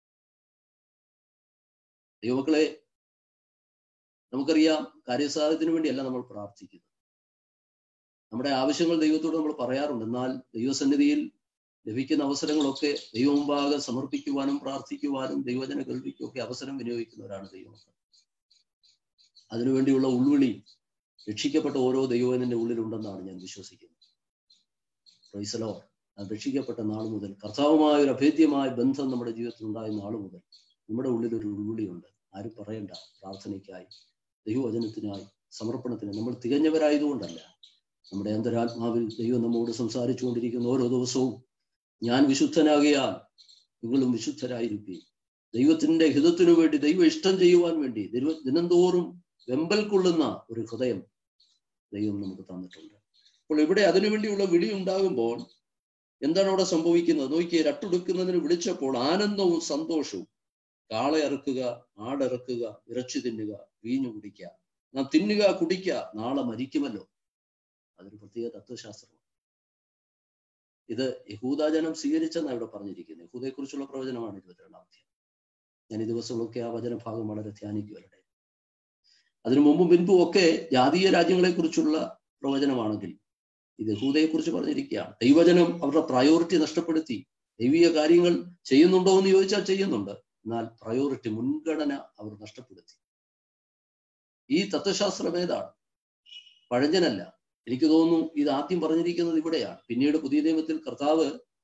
S1: ദൈവമക്കളെ നമുക്കറിയാം കാര്യസാധ്യത്തിന് വേണ്ടിയല്ല നമ്മൾ പ്രാർത്ഥിക്കുന്നത് നമ്മുടെ ആവശ്യങ്ങൾ ദൈവത്തോട് നമ്മൾ പറയാറുണ്ട് എന്നാൽ ദൈവസന്നിധിയിൽ ലഭിക്കുന്ന അവസരങ്ങളൊക്കെ ദൈവമുമ്പാകെ സമർപ്പിക്കുവാനും പ്രാർത്ഥിക്കുവാനും ദൈവജന കേൾവിക്കും ഒക്കെ അവസരം വിനിയോഗിക്കുന്നവരാണ് ദൈവമക്കൾ അതിനുവേണ്ടിയുള്ള ഉൾവിളി രക്ഷിക്കപ്പെട്ട ഓരോ ദൈവജനന്റെ ഉള്ളിലുണ്ടെന്നാണ് ഞാൻ വിശ്വസിക്കുന്നത് പ്രൈസലോ രക്ഷിക്കപ്പെട്ട നാൾ മുതൽ കർത്താവുമായ ഒരു അഭേദ്യമായ ബന്ധം നമ്മുടെ ജീവിതത്തിൽ ഉണ്ടായ നാൾ മുതൽ നമ്മുടെ ഉള്ളിൽ ഒരു ഉൾവിളിയുണ്ട് ആരും പറയണ്ട പ്രാർത്ഥനയ്ക്കായി ദൈവവചനത്തിനായി സമർപ്പണത്തിന് നമ്മൾ തികഞ്ഞവരായതുകൊണ്ടല്ല നമ്മുടെ അന്തരാത്മാവിൽ ദൈവം നമ്മോട് സംസാരിച്ചു കൊണ്ടിരിക്കുന്ന ഓരോ ദിവസവും ഞാൻ വിശുദ്ധനാകിയാൽ നിങ്ങളും വിശുദ്ധരായിരിക്കും ദൈവത്തിന്റെ ഹിതത്തിനു വേണ്ടി ദൈവം ഇഷ്ടം ചെയ്യുവാൻ വേണ്ടി ദൈവ ദിനംതോറും വെമ്പൽ കൊള്ളുന്ന ഒരു ഹൃദയം ദൈവം നമുക്ക് തന്നിട്ടുണ്ട് അപ്പോൾ ഇവിടെ അതിനുവേണ്ടിയുള്ള വിളി ഉണ്ടാകുമ്പോൾ എന്താണ് അവിടെ സംഭവിക്കുന്നത് നോക്കിയേ രട്ടെടുക്കുന്നതിന് വിളിച്ചപ്പോൾ ആനന്ദവും സന്തോഷവും കാളെ ഇറക്കുക ആടിറക്കുക ഇറച്ചി തിന്നുക വീഞ്ഞു കുടിക്കുക നാം തിന്നുക കുടിക്കുക നാളെ മരിക്കുമല്ലോ അതൊരു പ്രത്യേക തത്വശാസ്ത്രമാണ് ഇത് യഹൂദാജനം സ്വീകരിച്ചെന്നാണ് ഇവിടെ പറഞ്ഞിരിക്കുന്നത് യഹൂദയെ കുറിച്ചുള്ള പ്രവചനമാണ് ഇരുപത്തിരണ്ടാം അധ്യായം ഞാൻ ഈ ദിവസങ്ങളൊക്കെ ആ വചനഭാഗം വളരെ ധ്യാനിക്കുവരുടെ അതിനു മുമ്പും പിൻപും ഒക്കെ ജാതീയ രാജ്യങ്ങളെ കുറിച്ചുള്ള പ്രവചനമാണെങ്കിൽ ഇത് യഹൂദയെ കുറിച്ച് പറഞ്ഞിരിക്കുകയാണ് ദൈവജനം അവരുടെ പ്രയോറിറ്റി നഷ്ടപ്പെടുത്തി ദൈവിക കാര്യങ്ങൾ ചെയ്യുന്നുണ്ടോ എന്ന് ചോദിച്ചാൽ ചെയ്യുന്നുണ്ട് എന്നാൽ പ്രയോറിറ്റി മുൻഗണന അവർ നഷ്ടപ്പെടുത്തി ഈ തത്വശാസ്ത്രം ഏതാണ് പഴഞ്ചനല്ല എനിക്ക് തോന്നുന്നു ഇത് ആദ്യം പറഞ്ഞിരിക്കുന്നത് ഇവിടെയാണ് പിന്നീട് പുതിയ നിയമത്തിൽ കർത്താവ്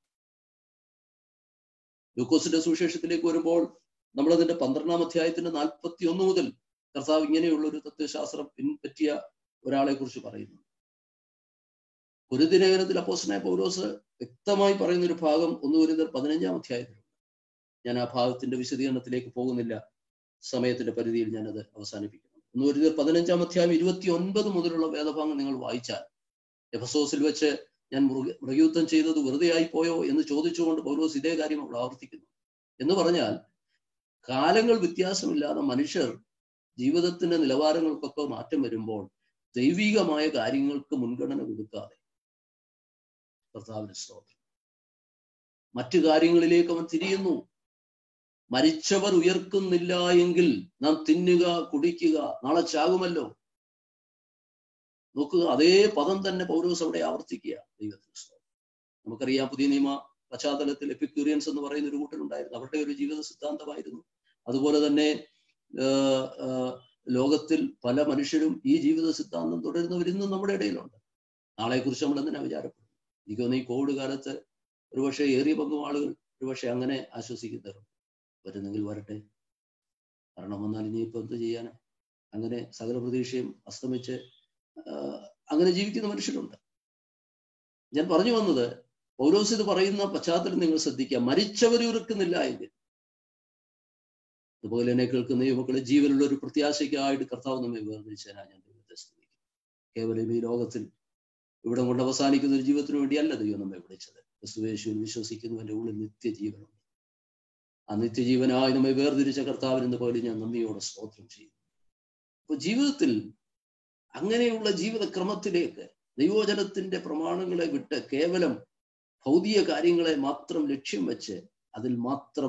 S1: ലൂക്കോസിന്റെ സുവിശേഷത്തിലേക്ക് വരുമ്പോൾ നമ്മളതിന്റെ പന്ത്രണ്ടാം അധ്യായത്തിന്റെ നാൽപ്പത്തി ഒന്ന് മുതൽ കർത്താവ് ഇങ്ങനെയുള്ള ഒരു തത്വശാസ്ത്രം പിൻപറ്റിയ ഒരാളെ കുറിച്ച് പറയുന്നു ഒരു ദിനകരത്തിൽ അപ്പോസനായ പൗരോസ് വ്യക്തമായി പറയുന്ന ഒരു ഭാഗം ഒന്ന് ഒരു പതിനഞ്ചാം അധ്യായത്തിലുണ്ട് ഞാൻ ആ ഭാഗത്തിന്റെ വിശദീകരണത്തിലേക്ക് പോകുന്നില്ല സമയത്തിന്റെ പരിധിയിൽ ഞാനത് അവസാനിപ്പിക്കുന്നു ഒന്ന് ഒരു പതിനഞ്ചാം അധ്യായം ഇരുപത്തി ഒൻപത് മുതലുള്ള വേദഭാഗം നിങ്ങൾ വായിച്ചാൽ എഫസോസിൽ വെച്ച് ഞാൻ മൃഗ മൃഗയുദ്ധം ചെയ്തത് വെറുതെ ആയി പോയോ എന്ന് ചോദിച്ചുകൊണ്ട് പൗലോസ് ഇതേ കാര്യം അവിടെ ആവർത്തിക്കുന്നു എന്ന് പറഞ്ഞാൽ കാലങ്ങൾ വ്യത്യാസമില്ലാതെ മനുഷ്യർ ജീവിതത്തിന്റെ നിലവാരങ്ങൾക്കൊക്കെ മാറ്റം വരുമ്പോൾ ദൈവികമായ കാര്യങ്ങൾക്ക് മുൻഗണന കൊടുക്കാതെ കർത്താവിന് സ്തോത്രം മറ്റു കാര്യങ്ങളിലേക്ക് അവൻ തിരിയുന്നു മരിച്ചവർ ഉയർക്കുന്നില്ല എങ്കിൽ നാം തിന്നുക കുടിക്കുക നാളെ ചാകുമല്ലോ നോക്കുക അതേ പദം തന്നെ പൗരോസ് അവിടെ ആവർത്തിക്കുക ദൈവത്തിന് സ്തോത്രം നമുക്കറിയാം പുതിയ നിയമ പശ്ചാത്തലത്തിൽ എപ്പിക്യൂറിയൻസ് എന്ന് പറയുന്ന ഒരു കൂട്ടരുണ്ടായിരുന്നു അവരുടെ ഒരു ജീവിത സിദ്ധാന്തമായിരുന്നു അതുപോലെ തന്നെ ലോകത്തിൽ പല മനുഷ്യരും ഈ ജീവിത സിദ്ധാന്തം തുടരുന്നവർ ഇന്നും നമ്മുടെ ഇടയിലുണ്ട് നാളെക്കുറിച്ച് നമ്മൾ എന്തിനാ വിചാരപ്പെടും എനിക്ക് തോന്നുന്നു ഈ കോവിഡ് കാലത്ത് ഒരുപക്ഷെ ഏറിയ പങ്കും ആളുകൾ ഒരുപക്ഷെ അങ്ങനെ ആശ്വസിക്കുന്നവരുണ്ട് വരുന്നെങ്കിൽ വരട്ടെ കാരണം വന്നാൽ ഇനിയിപ്പോൾ എന്ത് ചെയ്യാൻ അങ്ങനെ സകല പ്രതീക്ഷയും അസ്തമിച്ച് അങ്ങനെ ജീവിക്കുന്ന മനുഷ്യരുണ്ട് ഞാൻ പറഞ്ഞു വന്നത് പൗലോസ് ഇത് പറയുന്ന പശ്ചാത്തലം നിങ്ങൾ ശ്രദ്ധിക്കുക മരിച്ചവർ ഉറക്കുന്നില്ല എങ്കിൽ അതുപോലെ എന്നെ കേൾക്കുന്ന യുവക്കളെ ജീവനുള്ള ഒരു പ്രത്യാശയ്ക്കായിട്ട് കർത്താവ് നമ്മെ വേർതിരിച്ചതിനാണ് ഞാൻ ദൈവത്തെ സ്തുതിക്കും കേവലം ഈ ലോകത്തിൽ ഇവിടെ കൊണ്ട് അവസാനിക്കുന്ന ഒരു ജീവിതത്തിന് വേണ്ടിയല്ല ദൈവം നമ്മെ വിളിച്ചത് ക്രിസ്തുവേശുവിൽ വിശ്വസിക്കുന്നവന്റെ ഉള്ളിൽ നിത്യജീവനുണ്ട് ആ നിത്യജീവനായി നമ്മെ വേർതിരിച്ച കർത്താവിനെന്ന് പോലെ ഞാൻ നന്ദിയോടെ സ്തോത്രം ചെയ്യും അപ്പൊ ജീവിതത്തിൽ അങ്ങനെയുള്ള ജീവിതക്രമത്തിലേക്ക് ദൈവോചനത്തിന്റെ പ്രമാണങ്ങളെ വിട്ട് കേവലം ഭൗതിക കാര്യങ്ങളെ മാത്രം ലക്ഷ്യം വെച്ച് അതിൽ മാത്രം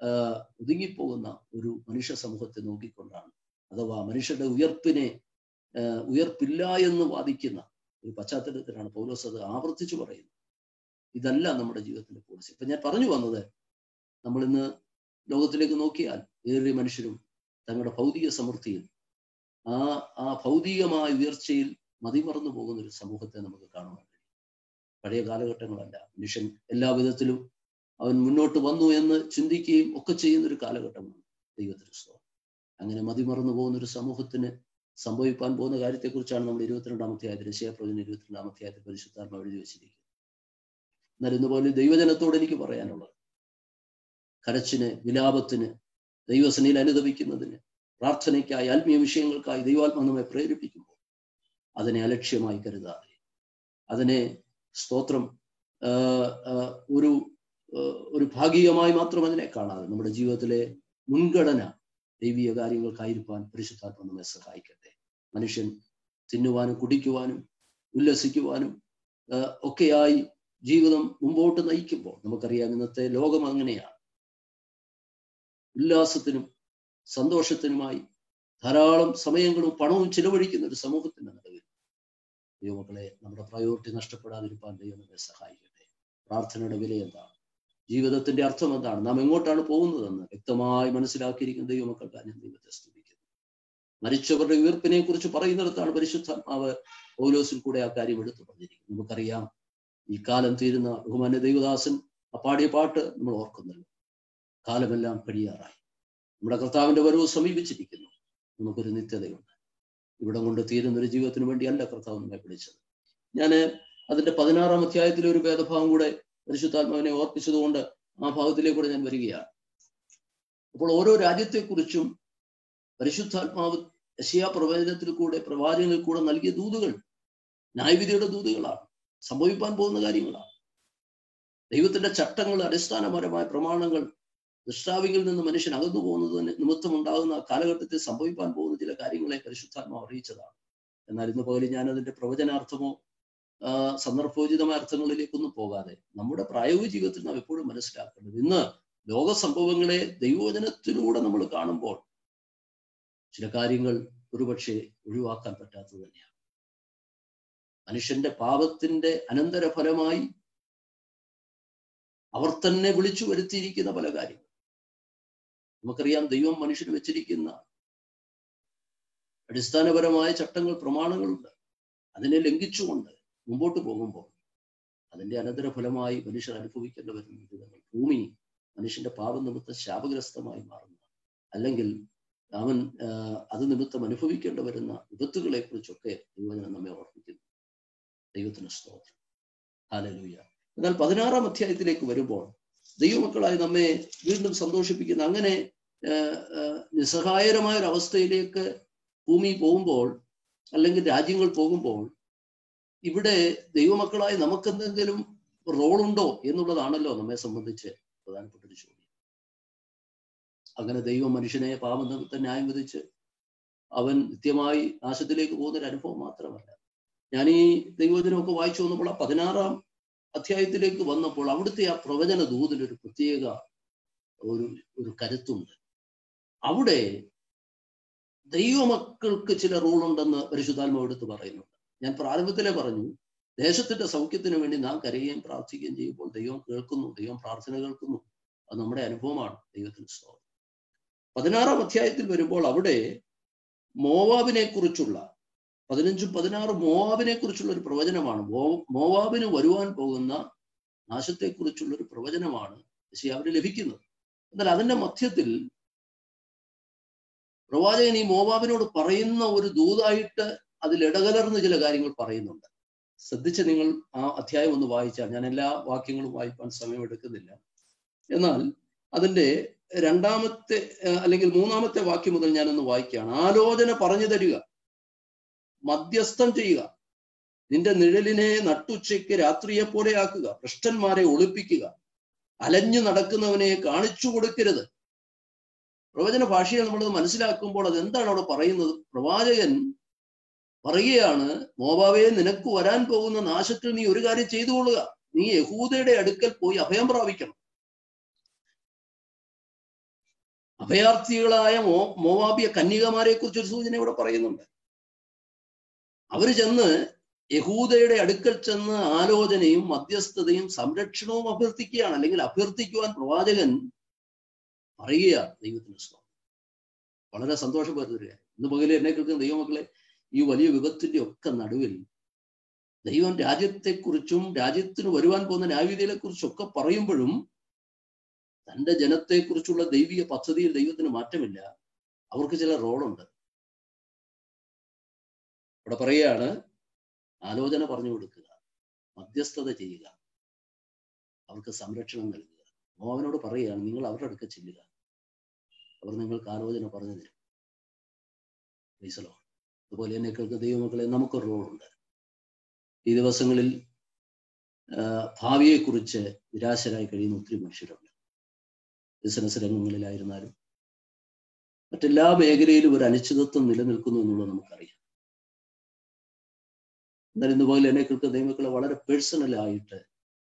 S1: ഒതുങ്ങിപ്പോകുന്ന ഒരു മനുഷ്യ സമൂഹത്തെ നോക്കിക്കൊണ്ടാണ് അഥവാ മനുഷ്യരുടെ ഉയർപ്പിനെ ഉയർപ്പില്ല എന്ന് വാദിക്കുന്ന ഒരു പശ്ചാത്തലത്തിലാണ് പൗലോസ് അത് ആവർത്തിച്ചു പറയുന്നത് ഇതല്ല നമ്മുടെ ജീവിതത്തിന്റെ പോളിസി ഇപ്പൊ ഞാൻ പറഞ്ഞു വന്നത് നമ്മൾ ഇന്ന് ലോകത്തിലേക്ക് നോക്കിയാൽ ഏറിയ മനുഷ്യരും തങ്ങളുടെ ഭൗതിക സമൃദ്ധിയിൽ ആ ആ ഭൗതികമായ ഉയർച്ചയിൽ മതിമറന്നു പോകുന്ന ഒരു സമൂഹത്തെ നമുക്ക് കാണുവാൻ കഴിയും പഴയ കാലഘട്ടങ്ങളല്ല മനുഷ്യൻ എല്ലാ വിധത്തിലും അവൻ മുന്നോട്ട് വന്നു എന്ന് ചിന്തിക്കുകയും ഒക്കെ ചെയ്യുന്ന ഒരു കാലഘട്ടമാണ് ദൈവത്തിന് സ്തോത്രം അങ്ങനെ മതിമറന്നു പോകുന്ന ഒരു സമൂഹത്തിന് സംഭവിക്കാൻ പോകുന്ന കാര്യത്തെക്കുറിച്ചാണ് നമ്മൾ ഇരുപത്തിരണ്ടാമത്തെ ആയത്തിൽ രശയപ്രവചന ഇരുപത്തിരണ്ടാമത്തെ ആയത്തിൽ പരിശുദ്ധാത്മ എഴുതി വെച്ചിരിക്കുന്നത് എന്നാൽ ഇന്നുപോലെ ദൈവജനത്തോട് എനിക്ക് പറയാനുള്ളത് കരച്ചിന് വിലാപത്തിന് ദൈവസനയിൽ അനുദപിക്കുന്നതിന് പ്രാർത്ഥനയ്ക്കായി ആത്മീയ വിഷയങ്ങൾക്കായി ദൈവാത്മ നമ്മെ പ്രേരിപ്പിക്കുമ്പോൾ അതിനെ അലക്ഷ്യമായി കരുതാതെ അതിനെ സ്തോത്രം ഒരു ഒരു ഭാഗികമായി മാത്രം അതിനെ കാണാതെ നമ്മുടെ ജീവിതത്തിലെ മുൻഗണന ദൈവീയ കാര്യങ്ങൾക്കായിരിക്കാൻ പരിശുദ്ധാത്മ നമ്മെ സഹായിക്കട്ടെ മനുഷ്യൻ തിന്നുവാനും കുടിക്കുവാനും ഉല്ലസിക്കുവാനും ഒക്കെയായി ജീവിതം മുമ്പോട്ട് നയിക്കുമ്പോൾ നമുക്കറിയാം ഇന്നത്തെ ലോകം അങ്ങനെയാണ് ഉല്ലാസത്തിനും സന്തോഷത്തിനുമായി ധാരാളം സമയങ്ങളും പണവും ചിലവഴിക്കുന്ന ഒരു സമൂഹത്തിന്റെ നടുവിൽ ദൈവമക്കളെ നമ്മുടെ പ്രയോറിറ്റി നഷ്ടപ്പെടാതിരിക്കാൻ ദൈവം നമ്മെ സഹായിക്കട്ടെ പ്രാർത്ഥനയുടെ വില എന്താണ് ജീവിതത്തിന്റെ അർത്ഥം എന്താണ് നാം എങ്ങോട്ടാണ് പോകുന്നതെന്ന് വ്യക്തമായി മനസ്സിലാക്കിയിരിക്കുന്ന ദൈവമക്കൾക്ക് ഞാൻ ദൈവത്തെ സ്തുതിക്കുന്നു മരിച്ചവരുടെ ഉയർപ്പിനെ കുറിച്ച് പറയുന്നിടത്താണ് പരിശുദ്ധാത്മാവ് പൗലോസിൽ കൂടെ ആ കാര്യം എടുത്തു പറഞ്ഞിരിക്കുന്നത് നമുക്കറിയാം ഈ കാലം തീരുന്ന ബഹുമാന്യ ദൈവദാസൻ ആ പാടിയ പാട്ട് നമ്മൾ ഓർക്കുന്നല്ലോ കാലമെല്ലാം കഴിയാറായി നമ്മുടെ കർത്താവിന്റെ വരവ് സമീപിച്ചിരിക്കുന്നു നമുക്കൊരു നിത്യതയുണ്ട് ഇവിടം കൊണ്ട് തീരുന്ന ഒരു ജീവിതത്തിന് വേണ്ടിയല്ല കർത്താവ് നമ്മെ വിളിച്ചത് ഞാൻ അതിന്റെ പതിനാറാം അധ്യായത്തിലെ ഒരു ഭേദഭാവം കൂടെ പരിശുദ്ധാത്മാവിനെ ഓർപ്പിച്ചതുകൊണ്ട് ആ ഭാഗത്തിലേക്ക് കൂടെ ഞാൻ വരികയാണ് അപ്പോൾ ഓരോ രാജ്യത്തെക്കുറിച്ചും പരിശുദ്ധാത്മാവ് യശയാ പ്രവചനത്തിൽ കൂടെ പ്രവാചകനിൽ കൂടെ നൽകിയ ദൂതുകൾ ന്യായവിധിയുടെ ദൂതുകളാണ് സംഭവിക്കാൻ പോകുന്ന കാര്യങ്ങളാണ് ദൈവത്തിന്റെ ചട്ടങ്ങൾ അടിസ്ഥാനപരമായ പ്രമാണങ്ങൾ ദൃഷ്ടാവിങ്കിൽ നിന്ന് മനുഷ്യൻ അകന്നു പോകുന്നതിന് നിമിത്തമുണ്ടാകുന്ന കാലഘട്ടത്തിൽ സംഭവിക്കാൻ പോകുന്ന ചില കാര്യങ്ങളെ പരിശുദ്ധാത്മാവ് അറിയിച്ചതാണ് എന്നാൽ ഇന്ന് പോലെ ഞാൻ അതിന്റെ പ്രവചനാർത്ഥമോ സന്ദർഭോചിതമായ അർത്ഥങ്ങളിലേക്കൊന്നും പോകാതെ നമ്മുടെ പ്രായോഗിക ജീവിതത്തിൽ നാം എപ്പോഴും മനസ്സിലാക്കേണ്ടത് ഇന്ന് ലോക സംഭവങ്ങളെ ദൈവവചനത്തിലൂടെ നമ്മൾ കാണുമ്പോൾ ചില കാര്യങ്ങൾ ഒരുപക്ഷെ ഒഴിവാക്കാൻ പറ്റാത്തത് തന്നെയാണ് മനുഷ്യന്റെ പാപത്തിന്റെ അനന്തരഫലമായി അവർ തന്നെ വിളിച്ചു വരുത്തിയിരിക്കുന്ന പല കാര്യങ്ങൾ നമുക്കറിയാം ദൈവം മനുഷ്യന് വെച്ചിരിക്കുന്ന അടിസ്ഥാനപരമായ ചട്ടങ്ങൾ പ്രമാണങ്ങളുണ്ട് അതിനെ ലംഘിച്ചുകൊണ്ട് മുമ്പോട്ട് പോകുമ്പോൾ അതിന്റെ അനന്തരഫലമായി മനുഷ്യർ അനുഭവിക്കേണ്ടി വരുന്ന ദുരിതങ്ങൾ ഭൂമി മനുഷ്യന്റെ പാപനിമിത്തം ശാപഗ്രസ്തമായി മാറുന്ന അല്ലെങ്കിൽ അവൻ അത് നിമിത്തം അനുഭവിക്കേണ്ടി വരുന്ന വിപത്തുകളെ കുറിച്ചൊക്കെ ദൈവജനം നമ്മെ ഓർമ്മിക്കുന്നു ദൈവത്തിന് സ്തോത്രം ഹാലലൂയ എന്നാൽ പതിനാറാം അധ്യായത്തിലേക്ക് വരുമ്പോൾ ദൈവമക്കളായി നമ്മെ വീണ്ടും സന്തോഷിപ്പിക്കുന്ന അങ്ങനെ നിസ്സഹായകരമായ ഒരു അവസ്ഥയിലേക്ക് ഭൂമി പോകുമ്പോൾ അല്ലെങ്കിൽ രാജ്യങ്ങൾ പോകുമ്പോൾ ഇവിടെ ദൈവമക്കളായി നമുക്കെന്തെങ്കിലും റോളുണ്ടോ എന്നുള്ളതാണല്ലോ നമ്മെ സംബന്ധിച്ച് പ്രധാനപ്പെട്ട ഒരു ചോദ്യം അങ്ങനെ ദൈവം മനുഷ്യനെ പാപനിമിത്തം ന്യായം വിധിച്ച് അവൻ നിത്യമായി നാശത്തിലേക്ക് പോകുന്ന ഒരു അനുഭവം മാത്രമല്ല ഞാൻ ഈ ദൈവജനമൊക്കെ വായിച്ചു വന്നപ്പോൾ ആ പതിനാറാം അധ്യായത്തിലേക്ക് വന്നപ്പോൾ അവിടുത്തെ ആ പ്രവചന ദൂതിൽ ഒരു പ്രത്യേക ഒരു ഒരു കരുത്തുണ്ട് അവിടെ ദൈവമക്കൾക്ക് ചില റൂളുണ്ടെന്ന് പരിശുദ്ധാത്മാവ് എടുത്ത് പറയുന്നുണ്ട് ഞാൻ പ്രാരംഭത്തിലെ പറഞ്ഞു ദേശത്തിന്റെ സൗഖ്യത്തിന് വേണ്ടി നാം കരയുകയും പ്രാർത്ഥിക്കുകയും ചെയ്യുമ്പോൾ ദൈവം കേൾക്കുന്നു ദൈവം പ്രാർത്ഥന കേൾക്കുന്നു അത് നമ്മുടെ അനുഭവമാണ് ദൈവത്തിന് സ്തോത്രം പതിനാറാം അധ്യായത്തിൽ വരുമ്പോൾ അവിടെ മോവാബിനെ കുറിച്ചുള്ള പതിനഞ്ചും പതിനാറും മോവാബിനെ കുറിച്ചുള്ള ഒരു പ്രവചനമാണ് മോവാബിന് വരുവാൻ പോകുന്ന നാശത്തെക്കുറിച്ചുള്ള ഒരു പ്രവചനമാണ് അവന് ലഭിക്കുന്നത് എന്നാൽ അതിന്റെ മധ്യത്തിൽ പ്രവാചകൻ ഈ മോവാബിനോട് പറയുന്ന ഒരു ദൂതായിട്ട് അതിൽ ഇടകലർന്ന് ചില കാര്യങ്ങൾ പറയുന്നുണ്ട് ശ്രദ്ധിച്ച് നിങ്ങൾ ആ അധ്യായം ഒന്ന് വായിച്ചാൽ ഞാൻ എല്ലാ വാക്യങ്ങളും വായിക്കാൻ സമയമെടുക്കുന്നില്ല എന്നാൽ അതിന്റെ രണ്ടാമത്തെ അല്ലെങ്കിൽ മൂന്നാമത്തെ വാക്യം മുതൽ ഞാനൊന്ന് വായിക്കുകയാണ് ആലോചന പറഞ്ഞു തരിക മധ്യസ്ഥം ചെയ്യുക നിന്റെ നിഴലിനെ നട്ടുച്ചയ്ക്ക് രാത്രിയെ പോലെ ആക്കുക ഭ്രഷ്ടന്മാരെ ഒളിപ്പിക്കുക അലഞ്ഞു നടക്കുന്നവനെ കാണിച്ചു കൊടുക്കരുത് പ്രവചന ഭാഷയെ നമ്മളത് മനസ്സിലാക്കുമ്പോൾ അത് എന്താണ് അവിടെ പറയുന്നത് പ്രവാചകൻ പറയുകയാണ് മോബാവെ നിനക്ക് വരാൻ പോകുന്ന നാശത്തിൽ നീ ഒരു കാര്യം ചെയ്തു കൊള്ളുക നീ യഹൂദയുടെ അടുക്കൽ പോയി അഭയം പ്രാപിക്കണം അഭയാർത്ഥികളായ മോ മോവാബിയ കന്യകമാരെ കുറിച്ചൊരു സൂചന ഇവിടെ പറയുന്നുണ്ട് അവര് ചെന്ന് യഹൂദയുടെ അടുക്കൽ ചെന്ന് ആലോചനയും മധ്യസ്ഥതയും സംരക്ഷണവും അഭ്യർത്ഥിക്കുകയാണ് അല്ലെങ്കിൽ അഭ്യർത്ഥിക്കുവാൻ പ്രവാചകൻ പറയുകയാണ് ദൈവത്തിന് സ്തോത്രം വളരെ സന്തോഷം വരുന്ന ഇന്ന് പകലെ എന്നെ കേൾക്കുന്ന ദൈവമക്കളെ ഈ വലിയ വിപത്തിന്റെ ഒക്കെ നടുവിൽ ദൈവം രാജ്യത്തെക്കുറിച്ചും രാജ്യത്തിന് വരുവാൻ പോകുന്ന ന്യായവിധിയെ കുറിച്ചൊക്കെ പറയുമ്പോഴും തന്റെ ജനത്തെക്കുറിച്ചുള്ള ദൈവിക പദ്ധതിയിൽ ദൈവത്തിന് മാറ്റമില്ല അവർക്ക് ചില റോളുണ്ട് ഇവിടെ പറയുകയാണ് ആലോചന പറഞ്ഞു കൊടുക്കുക മധ്യസ്ഥത ചെയ്യുക അവർക്ക് സംരക്ഷണം നൽകുക മോഹനോട് പറയുകയാണ് നിങ്ങൾ അവരുടെ അടുക്ക ചെല്ലുക അവർ നിങ്ങൾക്ക് ആലോചന പറഞ്ഞു തരും ഈസലോ അതുപോലെ എന്നെ കേൾക്കുന്ന ദൈവമക്കളെ നമുക്കൊരു റോളുണ്ട് ഈ ദിവസങ്ങളിൽ ഭാവിയെക്കുറിച്ച് നിരാശരായി കഴിയുന്ന ഒത്തിരി മനുഷ്യരുണ്ട് ബിസിനസ് രംഗങ്ങളിലായിരുന്നാലും മറ്റെല്ലാ മേഖലയിലും ഒരു അനിശ്ചിതത്വം നിലനിൽക്കുന്നു എന്നുള്ളത് നമുക്കറിയാം എന്നാൽ ഇന്ന് പോലെ എന്നെ കേൾക്കുന്ന ദൈവമക്കളെ വളരെ പേഴ്സണലായിട്ട്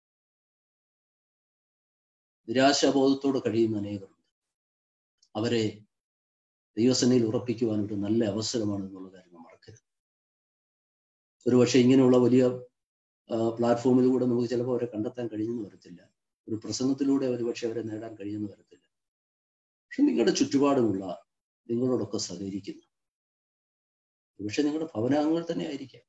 S1: നിരാശാബോധത്തോടെ കഴിയുന്ന അനേകരുണ്ട് അവരെ ദൈവസേനയിൽ ഉറപ്പിക്കുവാൻ ഒരു നല്ല അവസരമാണ് എന്നുള്ള കാര്യം നാം മറക്കരുത് ഒരുപക്ഷെ ഇങ്ങനെയുള്ള വലിയ പ്ലാറ്റ്ഫോമിലൂടെ നമുക്ക് ചിലപ്പോൾ അവരെ കണ്ടെത്താൻ കഴിയുമെന്ന് വരത്തില്ല ഒരു പ്രസംഗത്തിലൂടെ ഒരുപക്ഷെ അവരെ നേടാൻ കഴിയുമെന്ന് വരത്തില്ല പക്ഷെ നിങ്ങളുടെ ചുറ്റുപാടുമുള്ള നിങ്ങളോടൊക്കെ സഹകരിക്കുന്നു ഒരുപക്ഷെ നിങ്ങളുടെ ഭവനാംഗങ്ങൾ തന്നെ ആയിരിക്കാം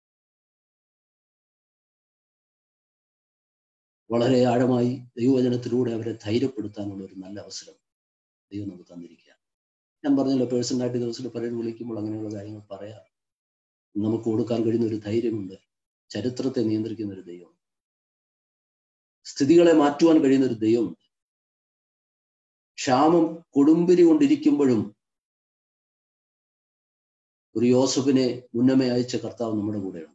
S1: വളരെ ആഴമായി ദൈവവചനത്തിലൂടെ അവരെ ധൈര്യപ്പെടുത്താനുള്ള ഒരു നല്ല അവസരം ദൈവം നമുക്ക് തന്നിരിക്കുക ഞാൻ പറഞ്ഞല്ലോ പേഴ്സണലായിട്ട് ദിവസത്തിൽ പലരും വിളിക്കുമ്പോൾ അങ്ങനെയുള്ള കാര്യങ്ങൾ പറയാം നമുക്ക് കൊടുക്കാൻ കഴിയുന്ന ഒരു ധൈര്യമുണ്ട് ചരിത്രത്തെ നിയന്ത്രിക്കുന്ന ഒരു ദൈവം സ്ഥിതികളെ മാറ്റുവാൻ കഴിയുന്ന ഒരു ദൈവമുണ്ട് ക്ഷാമം കൊടുമ്പിരി കൊണ്ടിരിക്കുമ്പോഴും ഒരു യോസഫിനെ മുന്നമേ അയച്ച കർത്താവ് നമ്മുടെ കൂടെയുണ്ട്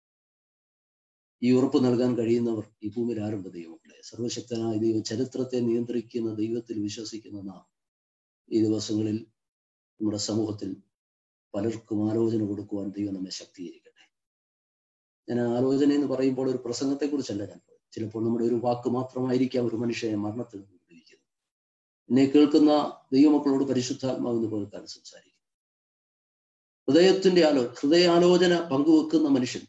S1: ഈ ഉറപ്പ് നൽകാൻ കഴിയുന്നവർ ഈ ഭൂമിയിൽ ആരുണ്ട് ദൈവമക്കളെ സർവശക്തനായ ദൈവം ചരിത്രത്തെ നിയന്ത്രിക്കുന്ന ദൈവത്തിൽ വിശ്വസിക്കുന്ന നാം ഈ ദിവസങ്ങളിൽ നമ്മുടെ സമൂഹത്തിൽ പലർക്കും ആലോചന കൊടുക്കുവാൻ ദൈവം നമ്മെ ശക്തീകരിക്കട്ടെ ഞാൻ ആലോചന എന്ന് പറയുമ്പോൾ ഒരു പ്രസംഗത്തെക്കുറിച്ചല്ല ഞാൻ ചിലപ്പോൾ നമ്മുടെ ഒരു വാക്ക് മാത്രമായിരിക്കാം ഒരു മനുഷ്യനെ മരണത്തിൽ നിന്ന് വിടുവിക്കുന്നത് എന്നെ കേൾക്കുന്ന ദൈവമക്കളോട് പരിശുദ്ധാത്മാവെന്ന് കേൾക്കാൻ സംസാരിക്കും ഹൃദയത്തിന്റെ ആലോ ഹൃദയാലോചന പങ്കുവെക്കുന്ന മനുഷ്യൻ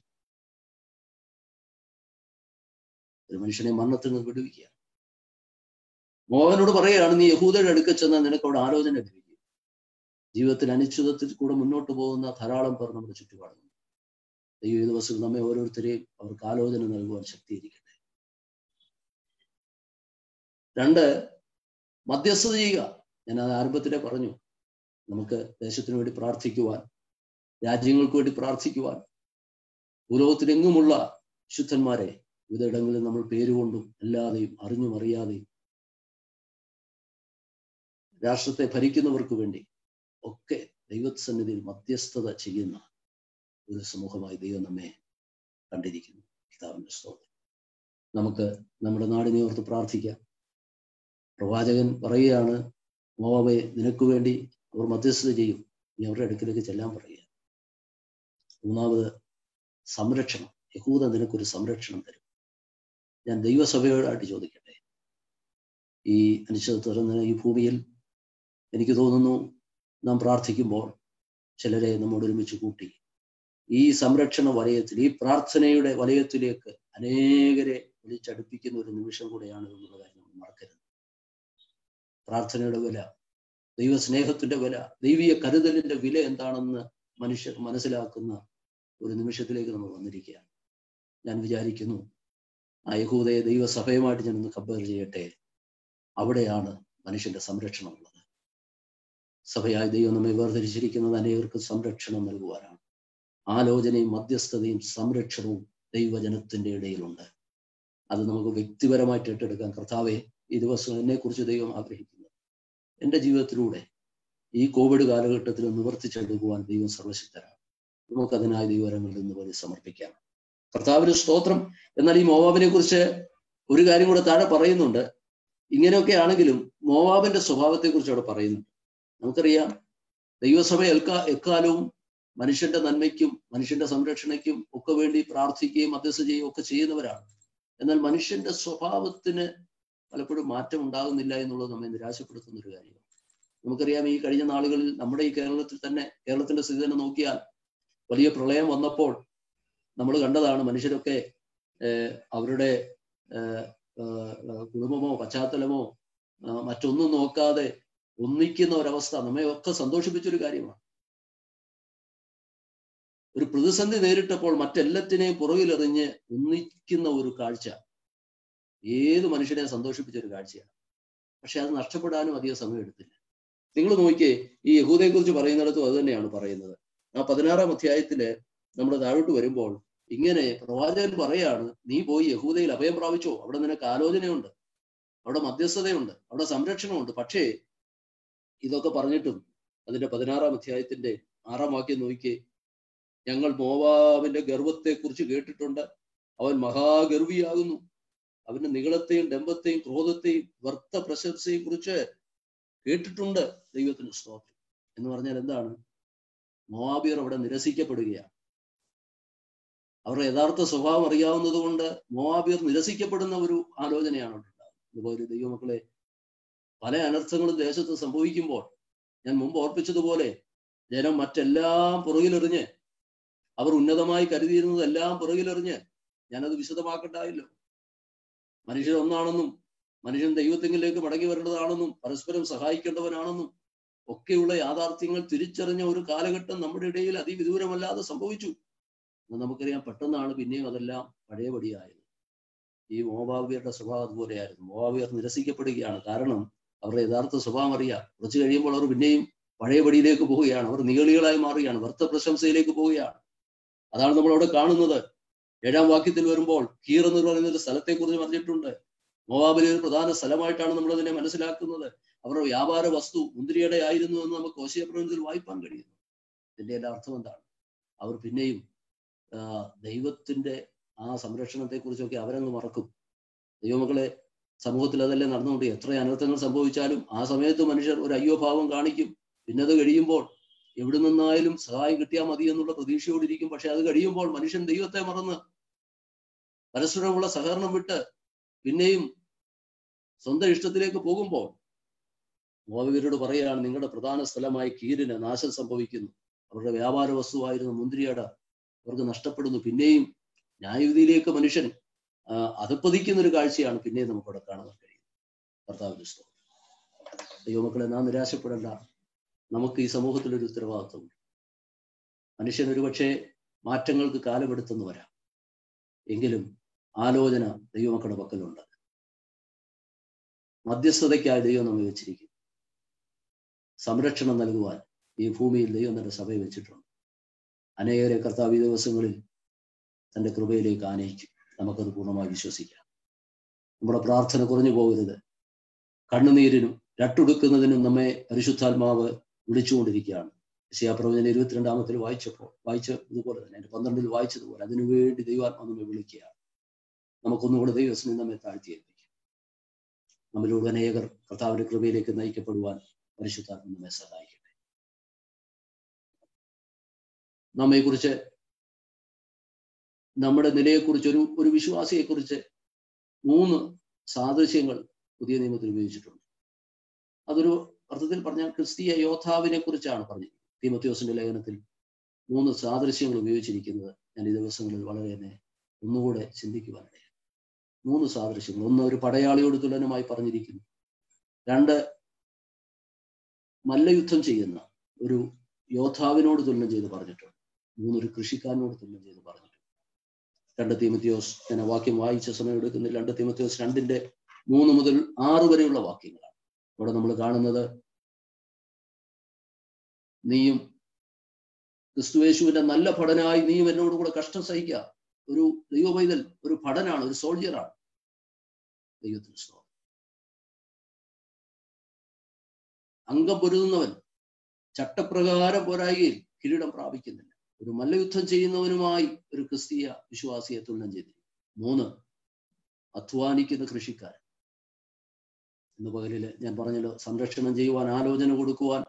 S1: ഒരു മനുഷ്യനെ മരണത്തിൽ നിന്ന് വിടുവിക്കുക മോഹനോട് പറയുകയാണ് നീ യഹൂദയുടെ അടുക്ക ചെന്നാൽ നിനക്ക് അവിടെ ആലോചന ലഭിക്കും ജീവിതത്തിൽ അനിശ്ചിതത്തിൽ കൂടെ മുന്നോട്ട് പോകുന്ന ധാരാളം പേർ നമ്മുടെ ചുറ്റുപാടുണ്ട് ദൈവ ഈ ദിവസം നമ്മെ ഓരോരുത്തരെയും അവർക്ക് ആലോചന നൽകുവാൻ ശക്തിയിരിക്കട്ടെ രണ്ട് മധ്യസ്ഥത ചെയ്യുക ഞാൻ അത് ആരംഭത്തിലെ പറഞ്ഞു നമുക്ക് ദേശത്തിന് വേണ്ടി പ്രാർത്ഥിക്കുവാൻ രാജ്യങ്ങൾക്ക് വേണ്ടി പ്രാർത്ഥിക്കുവാൻ ഭൂലോകത്തിലെങ്ങുമുള്ള ശുദ്ധന്മാരെ വിവിധയിടങ്ങളിൽ നമ്മൾ പേരുകൊണ്ടും അല്ലാതെയും അറിഞ്ഞും അറിയാതെയും രാഷ്ട്രത്തെ ഭരിക്കുന്നവർക്ക് വേണ്ടി ഒക്കെ ദൈവസന്നിധിയിൽ മധ്യസ്ഥത ചെയ്യുന്ന ഒരു സമൂഹമായി ദൈവം നമ്മെ കണ്ടിരിക്കുന്നു പിതാവിന്റെ സ്തോത്രം നമുക്ക് നമ്മുടെ നാടിനെ ഓർത്ത് പ്രാർത്ഥിക്കാം പ്രവാചകൻ പറയുകയാണ് മോവെ നിനക്ക് വേണ്ടി അവർ മധ്യസ്ഥത ചെയ്യും നീ അവരുടെ അടുക്കിലേക്ക് ചെല്ലാൻ പറയുക മൂന്നാമത് സംരക്ഷണം യഹൂദ നിനക്കൊരു സംരക്ഷണം തരും ഞാൻ ദൈവസഭയോടായിട്ട് ചോദിക്കട്ടെ ഈ അനിശ്ചിതത്വം ഈ ഭൂമിയിൽ എനിക്ക് തോന്നുന്നു നാം പ്രാർത്ഥിക്കുമ്പോൾ ചിലരെ നമ്മോട് ഒരുമിച്ച് കൂട്ടി ഈ സംരക്ഷണ വലയത്തിൽ ഈ പ്രാർത്ഥനയുടെ വലയത്തിലേക്ക് അനേകരെ വിളിച്ചടുപ്പിക്കുന്ന ഒരു നിമിഷം കൂടെയാണ് എന്നുള്ള കാര്യം നമ്മൾ മറക്കരുത് പ്രാർത്ഥനയുടെ വില ദൈവസ്നേഹത്തിന്റെ വില ദൈവീയ കരുതലിന്റെ വില എന്താണെന്ന് മനുഷ്യർ മനസ്സിലാക്കുന്ന ഒരു നിമിഷത്തിലേക്ക് നമ്മൾ വന്നിരിക്കുകയാണ് ഞാൻ വിചാരിക്കുന്നു ആ യഹൂദയെ ദൈവസഭയുമായിട്ട് ഞാൻ ഒന്ന് കമ്പയർ ചെയ്യട്ടെ അവിടെയാണ് മനുഷ്യന്റെ സംരക്ഷണം ഉള്ളത് സഭയായ ദൈവം നമ്മെ വേർതിരിച്ചിരിക്കുന്നത് അനേകർക്ക് സംരക്ഷണം നൽകുവാനാണ് ആലോചനയും മധ്യസ്ഥതയും സംരക്ഷണവും ദൈവജനത്തിന്റെ ഇടയിലുണ്ട് അത് നമുക്ക് വ്യക്തിപരമായിട്ട് ഏറ്റെടുക്കാൻ കർത്താവെ ഈ ദിവസം എന്നെക്കുറിച്ച് ദൈവം ആഗ്രഹിക്കുന്നു എൻ്റെ ജീവിതത്തിലൂടെ ഈ കോവിഡ് കാലഘട്ടത്തിൽ നിവർത്തിച്ചെടുക്കുവാൻ ദൈവം സർവശക്തരാണ് നമുക്ക് അതിനായി ദൈവരങ്ങളിൽ നിന്ന് പോലെ സമർപ്പിക്കാം കർത്താവിന് സ്തോത്രം എന്നാൽ ഈ മോവാബിനെ കുറിച്ച് ഒരു കാര്യം കൂടെ താഴെ പറയുന്നുണ്ട് ഇങ്ങനെയൊക്കെ ആണെങ്കിലും മോവാബിന്റെ സ്വഭാവത്തെ കുറിച്ച് അവിടെ പറയുന്നുണ്ട് നമുക്കറിയാം ദൈവസഭ എൽക്കാ എക്കാലവും മനുഷ്യന്റെ നന്മയ്ക്കും മനുഷ്യന്റെ സംരക്ഷണയ്ക്കും ഒക്കെ വേണ്ടി പ്രാർത്ഥിക്കുകയും മധ്യസ്ഥ ചെയ്യുകയും ഒക്കെ ചെയ്യുന്നവരാണ് എന്നാൽ മനുഷ്യന്റെ സ്വഭാവത്തിന് പലപ്പോഴും മാറ്റം ഉണ്ടാകുന്നില്ല എന്നുള്ളത് നമ്മെ നിരാശപ്പെടുത്തുന്ന ഒരു കാര്യമാണ് നമുക്കറിയാം ഈ കഴിഞ്ഞ നാളുകളിൽ നമ്മുടെ ഈ കേരളത്തിൽ തന്നെ കേരളത്തിന്റെ സ്ഥിതി തന്നെ നോക്കിയാൽ വലിയ പ്രളയം വന്നപ്പോൾ നമ്മൾ കണ്ടതാണ് മനുഷ്യരൊക്കെ അവരുടെ കുടുംബമോ പശ്ചാത്തലമോ മറ്റൊന്നും നോക്കാതെ ഒന്നിക്കുന്ന ഒരവസ്ഥ നമ്മെ ഒക്കെ സന്തോഷിപ്പിച്ചൊരു കാര്യമാണ് ഒരു പ്രതിസന്ധി നേരിട്ടപ്പോൾ മറ്റെല്ലാത്തിനെയും പുറകിലെറിഞ്ഞ് ഒന്നിക്കുന്ന ഒരു കാഴ്ച ഏത് മനുഷ്യനെ സന്തോഷിപ്പിച്ച ഒരു കാഴ്ചയാണ് പക്ഷെ അത് നഷ്ടപ്പെടാനും അധികം സമയം എടുത്തില്ല നിങ്ങൾ നോക്കിയേ ഈ യഹൂദയെ കുറിച്ച് പറയുന്നിടത്തും അത് തന്നെയാണ് പറയുന്നത് ആ പതിനാറാം അധ്യായത്തില് നമ്മൾ താഴോട്ട് വരുമ്പോൾ ഇങ്ങനെ പ്രവാചകൻ പറയാണ് നീ പോയി യഹൂദയിൽ അഭയം പ്രാപിച്ചോ അവിടെ നിനക്ക് ആലോചനയുണ്ട് അവിടെ മധ്യസ്ഥതയുണ്ട് അവിടെ സംരക്ഷണമുണ്ട് പക്ഷേ ഇതൊക്കെ പറഞ്ഞിട്ടും അതിന്റെ പതിനാറാം അധ്യായത്തിന്റെ ആറാം വാക്യം നോക്കിയേ ഞങ്ങൾ മോവാബിന്റെ ഗർവത്തെക്കുറിച്ച് കേട്ടിട്ടുണ്ട് അവൻ മഹാഗർവിയാകുന്നു അവന്റെ നികളത്തെയും ഡംബത്തെയും ക്രോധത്തെയും വ്യർത്ഥ പ്രശംസയെയും കുറിച്ച് കേട്ടിട്ടുണ്ട് ദൈവത്തിന് സ്തോത്രം എന്ന് പറഞ്ഞാൽ എന്താണ് മോവാബിയർ അവിടെ നിരസിക്കപ്പെടുകയാണ് അവരുടെ യഥാർത്ഥ സ്വഭാവം അറിയാവുന്നത് കൊണ്ട് മോവാബിയർ നിരസിക്കപ്പെടുന്ന ഒരു ആലോചനയാണ് അവിടെ ഉണ്ടാകുന്നത് അതുപോലെ ദൈവമക്കളെ പല അനർത്ഥങ്ങളും ദേശത്ത് സംഭവിക്കുമ്പോൾ ഞാൻ മുമ്പ് ഓർപ്പിച്ചതുപോലെ ജനം മറ്റെല്ലാം പുറകിലെറിഞ്ഞ് അവർ ഉന്നതമായി കരുതിയിരുന്നതെല്ലാം പുറകിലെറിഞ്ഞ് ഞാനത് വിശദമാക്കണ്ടായല്ലോ മനുഷ്യൻ ഒന്നാണെന്നും മനുഷ്യൻ ദൈവത്തെങ്കിലേക്ക് മടങ്ങി വരേണ്ടതാണെന്നും പരസ്പരം സഹായിക്കേണ്ടവനാണെന്നും ഒക്കെയുള്ള യാഥാർത്ഥ്യങ്ങൾ തിരിച്ചറിഞ്ഞ ഒരു കാലഘട്ടം നമ്മുടെ ഇടയിൽ അതിവിദൂരമല്ലാതെ സംഭവിച്ചു നമുക്കറിയാം പെട്ടെന്നാണ് പിന്നെയും അതെല്ലാം പഴയപടിയായത് ഈ മോവാബിയരുടെ സ്വഭാവം അതുപോലെയായിരുന്നു മോവാബിയർ നിരസിക്കപ്പെടുകയാണ് കാരണം അവരുടെ യഥാർത്ഥ സ്വഭാവം അറിയാം കുറച്ച് കഴിയുമ്പോൾ അവർ പിന്നെയും പഴയപടിയിലേക്ക് പോവുകയാണ് അവർ നികളികളായി മാറുകയാണ് വ്യർത്ഥ പ്രശംസയിലേക്ക് പോവുകയാണ് അതാണ് നമ്മൾ അവിടെ കാണുന്നത് ഏഴാം വാക്യത്തിൽ വരുമ്പോൾ കീർ എന്ന് പറയുന്ന ഒരു സ്ഥലത്തെ കുറിച്ച് പറഞ്ഞിട്ടുണ്ട് മോവാബിലെ ഒരു പ്രധാന സ്ഥലമായിട്ടാണ് നമ്മൾ അതിനെ മനസ്സിലാക്കുന്നത് അവരുടെ വ്യാപാര വസ്തു മുന്തിരിയുടെ ആയിരുന്നു എന്ന് നമുക്ക് ഓശയപ്രവചനത്തിൽ വായിപ്പാൻ കഴിയുന്നു ഇതിന്റെ എല്ലാ അർത്ഥം എന്താണ് അവർ പിന്നെയും ദൈവത്തിന്റെ ആ സംരക്ഷണത്തെ കുറിച്ചൊക്കെ അവരങ്ങ് മറക്കും ദൈവമക്കളെ സമൂഹത്തിൽ അതല്ലേ നടന്നുകൊണ്ട് എത്ര അനർത്ഥങ്ങൾ സംഭവിച്ചാലും ആ സമയത്ത് മനുഷ്യർ ഒരു അയ്യോഭാവം കാണിക്കും പിന്നെ അത് കഴിയുമ്പോൾ എവിടെ നിന്നായാലും സഹായം കിട്ടിയാൽ മതി എന്നുള്ള പ്രതീക്ഷയോടിരിക്കും പക്ഷെ അത് കഴിയുമ്പോൾ മനുഷ്യൻ ദൈവത്തെ മറന്ന് പരസ്പരമുള്ള സഹകരണം വിട്ട് പിന്നെയും സ്വന്തം ഇഷ്ടത്തിലേക്ക് പോകുമ്പോൾ മോഹവീരോട് പറയുകയാണ് നിങ്ങളുടെ പ്രധാന സ്ഥലമായ കീരിന് നാശം സംഭവിക്കുന്നു അവരുടെ വ്യാപാര വസ്തുവായിരുന്ന മുന്തിരിയട അവർക്ക് നഷ്ടപ്പെടുന്നു പിന്നെയും ന്യായവിധിയിലേക്ക് മനുഷ്യൻ അധപ്പതിക്കുന്ന ഒരു കാഴ്ചയാണ് പിന്നെയും നമുക്കവിടെ കാണാൻ കഴിയുന്നത് കർത്താവിന്റെ സ്തോത്രം ദൈവമക്കളെ നാം നിരാശപ്പെടേണ്ട നമുക്ക് ഈ സമൂഹത്തിൽ ഒരു ഉത്തരവാദിത്വമുണ്ട് മനുഷ്യൻ ഒരുപക്ഷെ മാറ്റങ്ങൾക്ക് കാലമെടുത്തെന്ന് വരാം എങ്കിലും ആലോചന ദൈവമക്കളുടെ പക്കലുണ്ട് മധ്യസ്ഥതയ്ക്കായി ദൈവം നമ്മെ വെച്ചിരിക്കും സംരക്ഷണം നൽകുവാൻ ഈ ഭൂമിയിൽ ദൈവം തന്റെ സഭയെ വെച്ചിട്ടുണ്ട് അനേകരെ കർത്താവ് ഈ ദിവസങ്ങളിൽ തന്റെ കൃപയിലേക്ക് ആനയിക്കും നമുക്കത് പൂർണ്ണമായി വിശ്വസിക്കാം നമ്മുടെ പ്രാർത്ഥന കുറഞ്ഞു പോകരുത് കണ്ണുനീരിനും രട്ടുടുക്കുന്നതിനും നമ്മെ പരിശുദ്ധാത്മാവ് വിളിച്ചുകൊണ്ടിരിക്കുകയാണ് യശയാപ്രവചന ഇരുപത്തിരണ്ടാമത്തിൽ വായിച്ചപ്പോൾ വായിച്ച ഇതുപോലെ തന്നെ എൻ്റെ പന്ത്രണ്ടിൽ വായിച്ചതുപോലെ അതിനുവേണ്ടി ദൈവാത്മാ നമ്മെ വിളിക്കുകയാണ് നമുക്കൊന്നുകൂടെ ദൈവസ്നേഹം നമ്മെ താഴ്ത്തിയേൽപ്പിക്കും നമ്മളിലൂടെ അനേകർ കർത്താവിന്റെ കൃപയിലേക്ക് നയിക്കപ്പെടുവാൻ പരിശുദ്ധാത്മ നമ്മെ സഹായിക്കട്ടെ നമ്മെക്കുറിച്ച് നമ്മുടെ നിലയെക്കുറിച്ച് ഒരു ഒരു വിശ്വാസിയെക്കുറിച്ച് മൂന്ന് സാദൃശ്യങ്ങൾ പുതിയ നിയമത്തിൽ ഉപയോഗിച്ചിട്ടുണ്ട് അതൊരു അർത്ഥത്തിൽ പറഞ്ഞാൽ ക്രിസ്തീയ യോദ്ധാവിനെ കുറിച്ചാണ് പറഞ്ഞത് തീമത്യോസിന്റെ ലേഖനത്തിൽ മൂന്ന് സാദൃശ്യങ്ങൾ ഉപയോഗിച്ചിരിക്കുന്നത് ഞാൻ ഈ ദിവസങ്ങളിൽ വളരെ തന്നെ ഒന്നുകൂടെ ചിന്തിക്കുവാനിടയാണ് മൂന്ന് സാദൃശ്യങ്ങൾ ഒന്ന് ഒരു പടയാളിയോട് തുലനമായി പറഞ്ഞിരിക്കുന്നു രണ്ട് മല്ലയുദ്ധം ചെയ്യുന്ന ഒരു യോദ്ധാവിനോട് തുലനം ചെയ്ത് പറഞ്ഞിട്ടുണ്ട് മൂന്നൊരു കൃഷിക്കാരനോട് തുലനം ചെയ്ത് പറഞ്ഞിട്ടുണ്ട് രണ്ട് തീമത്യോസ് ഞാൻ വാക്യം വായിച്ച സമയം എടുക്കുന്നില്ല രണ്ട് തീമത്യോസ് രണ്ടിന്റെ മൂന്ന് മുതൽ ആറ് വരെയുള്ള വാക്യങ്ങളാണ് അവിടെ നമ്മൾ കാണുന്നത് നീയും ക്രിസ്തുവേശുവിന്റെ നല്ല ഭടനായി നീയും എന്നോട് കൂടെ കഷ്ടം സഹിക്കുക ഒരു ദൈവപൈതൽ ഒരു ഭടനാണ് ഒരു സോൾജിയറാണ് ദൈവത്തിന് സ്തോത്രം അംഗം പൊരുതുന്നവൻ ചട്ടപ്രകാരം പോരായികയിൽ കിരീടം പ്രാപിക്കുന്നില്ല ഒരു മല്ലയുദ്ധം ചെയ്യുന്നവനുമായി ഒരു ക്രിസ്തീയ വിശ്വാസിയെ തുലനം ചെയ്തിരിക്കും മൂന്ന് അധ്വാനിക്കുന്ന കൃഷിക്കാരൻ ഇന്ന് പകലില് ഞാൻ പറഞ്ഞല്ലോ സംരക്ഷണം ചെയ്യുവാൻ ആലോചന കൊടുക്കുവാൻ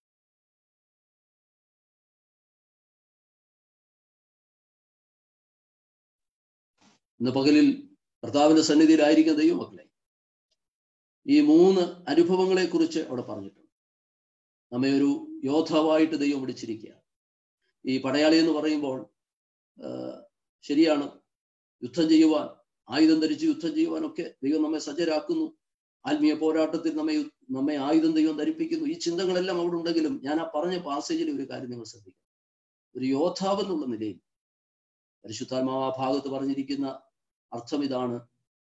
S1: ഇന്ന് പകലിൽ കർത്താവിന്റെ സന്നിധിയിലായിരിക്കുന്ന ദൈവമക്കളെ ഈ മൂന്ന് അനുഭവങ്ങളെ കുറിച്ച് അവിടെ പറഞ്ഞിട്ടുണ്ട് നമ്മെ ഒരു യോദ്ധാവായിട്ട് ദൈവം വിളിച്ചിരിക്കുകയാണ് ഈ പടയാളി എന്ന് പറയുമ്പോൾ ശരിയാണ് യുദ്ധം ചെയ്യുവാൻ ആയുധം ധരിച്ച് യുദ്ധം ചെയ്യുവാനൊക്കെ ദൈവം നമ്മെ സജ്ജരാക്കുന്നു ആത്മീയ പോരാട്ടത്തിൽ നമ്മെ നമ്മെ ആയുധം ദൈവം ധരിപ്പിക്കുന്നു ഈ ചിന്തകളെല്ലാം അവിടെ ഉണ്ടെങ്കിലും ഞാൻ ആ പറഞ്ഞ പാസേജിൽ ഒരു കാര്യം നിങ്ങൾ ശ്രദ്ധിക്കണം ഒരു യോദ്ധാവ് എന്നുള്ള നിലയിൽ പരിശുദ്ധാത്മാവ് ആ ഭാഗത്ത് പറഞ്ഞിരിക്കുന്ന അർത്ഥം ഇതാണ്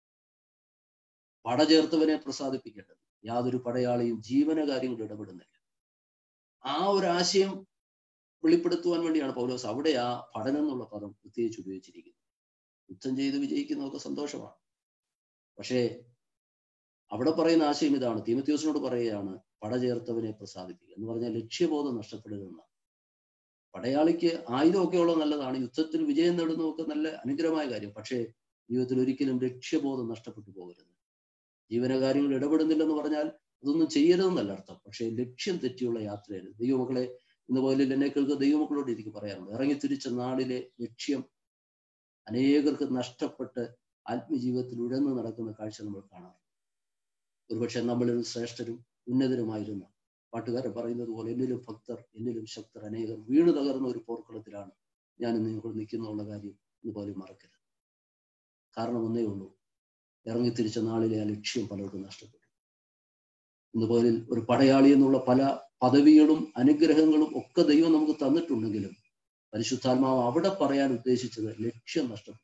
S1: പട ചേർത്തവനെ പ്രസാദിപ്പിക്കേണ്ടത് യാതൊരു പടയാളിയും ജീവന കാര്യങ്ങളിൽ ഇടപെടുന്നില്ല ആ ഒരു ആശയം വെളിപ്പെടുത്തുവാൻ വേണ്ടിയാണ് പൗലോസ് അവിടെ ആ പഠനം എന്നുള്ള പദം പ്രത്യേകിച്ച് ഉപയോഗിച്ചിരിക്കുന്നത് യുദ്ധം ചെയ്ത് വിജയിക്കുന്നതൊക്കെ സന്തോഷമാണ് പക്ഷേ അവിടെ പറയുന്ന ആശയം ഇതാണ് തീമത്യോസിനോട് പറയുകയാണ് പട ചേർത്തവനെ പ്രസാദിപ്പിക്കുക എന്ന് പറഞ്ഞാൽ ലക്ഷ്യബോധം നഷ്ടപ്പെടരുതെന്നാണ് പടയാളിക്ക് ആയുധമൊക്കെ ഉള്ളത് നല്ലതാണ് യുദ്ധത്തിൽ വിജയം നേടുന്നതൊക്കെ നല്ല അനുഗ്രഹമായ കാര്യം പക്ഷേ ജീവിതത്തിൽ ഒരിക്കലും ലക്ഷ്യബോധം നഷ്ടപ്പെട്ടു പോകരുത് ജീവനകാര്യങ്ങൾ ഇടപെടുന്നില്ലെന്ന് പറഞ്ഞാൽ അതൊന്നും ചെയ്യരുതെന്നല്ല അർത്ഥം പക്ഷേ ലക്ഷ്യം തെറ്റിയുള്ള യാത്രയരുത് ദൈവമക്കളെ ഇന്ന് പോലെ എന്നെ കേൾക്കുക ദൈവമക്കളോട് എനിക്ക് പറയാനുണ്ട് ഇറങ്ങിത്തിരിച്ച നാളിലെ ലക്ഷ്യം അനേകർക്ക് നഷ്ടപ്പെട്ട് ആത്മജീവിതത്തിൽ ഉഴന്നു നടക്കുന്ന കാഴ്ച നമ്മൾ കാണാം ഒരുപക്ഷെ നമ്മളിൽ ശ്രേഷ്ഠരും ഉന്നതരുമായിരുന്ന പാട്ടുകാരൻ പറയുന്നത് പോലെ എന്നിലും ഭക്തർ എന്നിലും ശക്തർ അനേകർ വീണു തകർന്ന ഒരു പോർക്കളത്തിലാണ് ഞാൻ ഇന്ന് നിങ്ങൾ നിൽക്കുന്നുള്ള കാര്യം ഇതുപോലെ മറക്കരുത് കാരണം ഒന്നേ ഉള്ളൂ ഇറങ്ങിത്തിരിച്ച നാളിലെ ആ ലക്ഷ്യം പലർക്കും നഷ്ടപ്പെട്ടു ഇന്നുപോലെ ഒരു പടയാളി എന്നുള്ള പല പദവികളും അനുഗ്രഹങ്ങളും ഒക്കെ ദൈവം നമുക്ക് തന്നിട്ടുണ്ടെങ്കിലും പരിശുദ്ധാത്മാവ് അവിടെ പറയാൻ ഉദ്ദേശിച്ചത് ലക്ഷ്യം നഷ്ടപ്പെട്ടു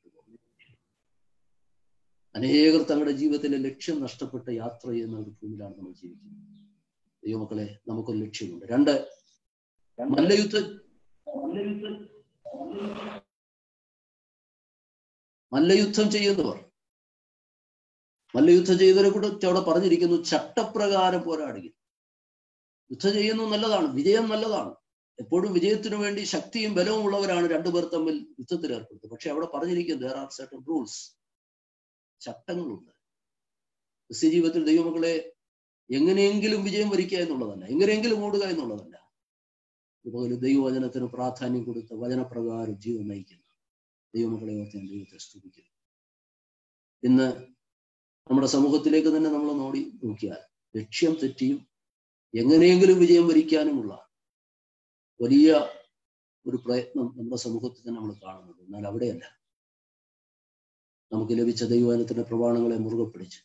S1: അനേകർ തങ്ങളുടെ ജീവിതത്തിലെ ലക്ഷ്യം നഷ്ടപ്പെട്ട യാത്ര ചെയ്യുന്ന ഒരു ഭൂമിയിലാണ് നമ്മൾ ജീവിക്കുന്നത് ദൈവമക്കളെ നമുക്കൊരു ലക്ഷ്യമുണ്ട് രണ്ട് മല്ലയുദ്ധ മല്ലയുദ്ധം ചെയ്യുന്നവർ മല്ലയുദ്ധം ചെയ്തവരെ കൂടെ അവിടെ പറഞ്ഞിരിക്കുന്നു ചട്ടപ്രകാരം പോരാടുക യുദ്ധം ചെയ്യുന്നു നല്ലതാണ് വിജയം നല്ലതാണ് എപ്പോഴും വിജയത്തിനു വേണ്ടി ശക്തിയും ബലവും ഉള്ളവരാണ് രണ്ടുപേർ തമ്മിൽ യുദ്ധത്തിൽ ഏർപ്പെടുന്നത് പക്ഷെ അവിടെ പറഞ്ഞിരിക്കുന്നത് ദർ ആർ സർട്ടൺ റൂൾസ് ചട്ടങ്ങളുണ്ട് ക്രിസ്ത്യ ജീവിതത്തിൽ ദൈവമക്കളെ എങ്ങനെയെങ്കിലും വിജയം വരിക്കുക എന്നുള്ളതല്ല എങ്ങനെയെങ്കിലും ഓടുക എന്നുള്ളതല്ല അതുപോലെ ദൈവവചനത്തിന് പ്രാധാന്യം കൊടുത്ത് വചനപ്രകാരം ജീവൻ നയിക്കുന്ന ദൈവമക്കളെ ഓർത്ത് ഞാൻ ദൈവത്തെ സ്തുതിക്കുന്നു ഇന്ന് നമ്മുടെ സമൂഹത്തിലേക്ക് തന്നെ നമ്മൾ നോടി നോക്കിയാൽ ലക്ഷ്യം തെറ്റിയും എങ്ങനെയെങ്കിലും വിജയം വരിക്കാനുമുള്ള വലിയ ഒരു പ്രയത്നം നമ്മുടെ സമൂഹത്തിൽ തന്നെ നമ്മൾ കാണുന്നത് എന്നാൽ അവിടെയല്ല നമുക്ക് ലഭിച്ച ദൈവവചനത്തിന്റെ പ്രമാണങ്ങളെ മുറുകെ പിടിച്ച്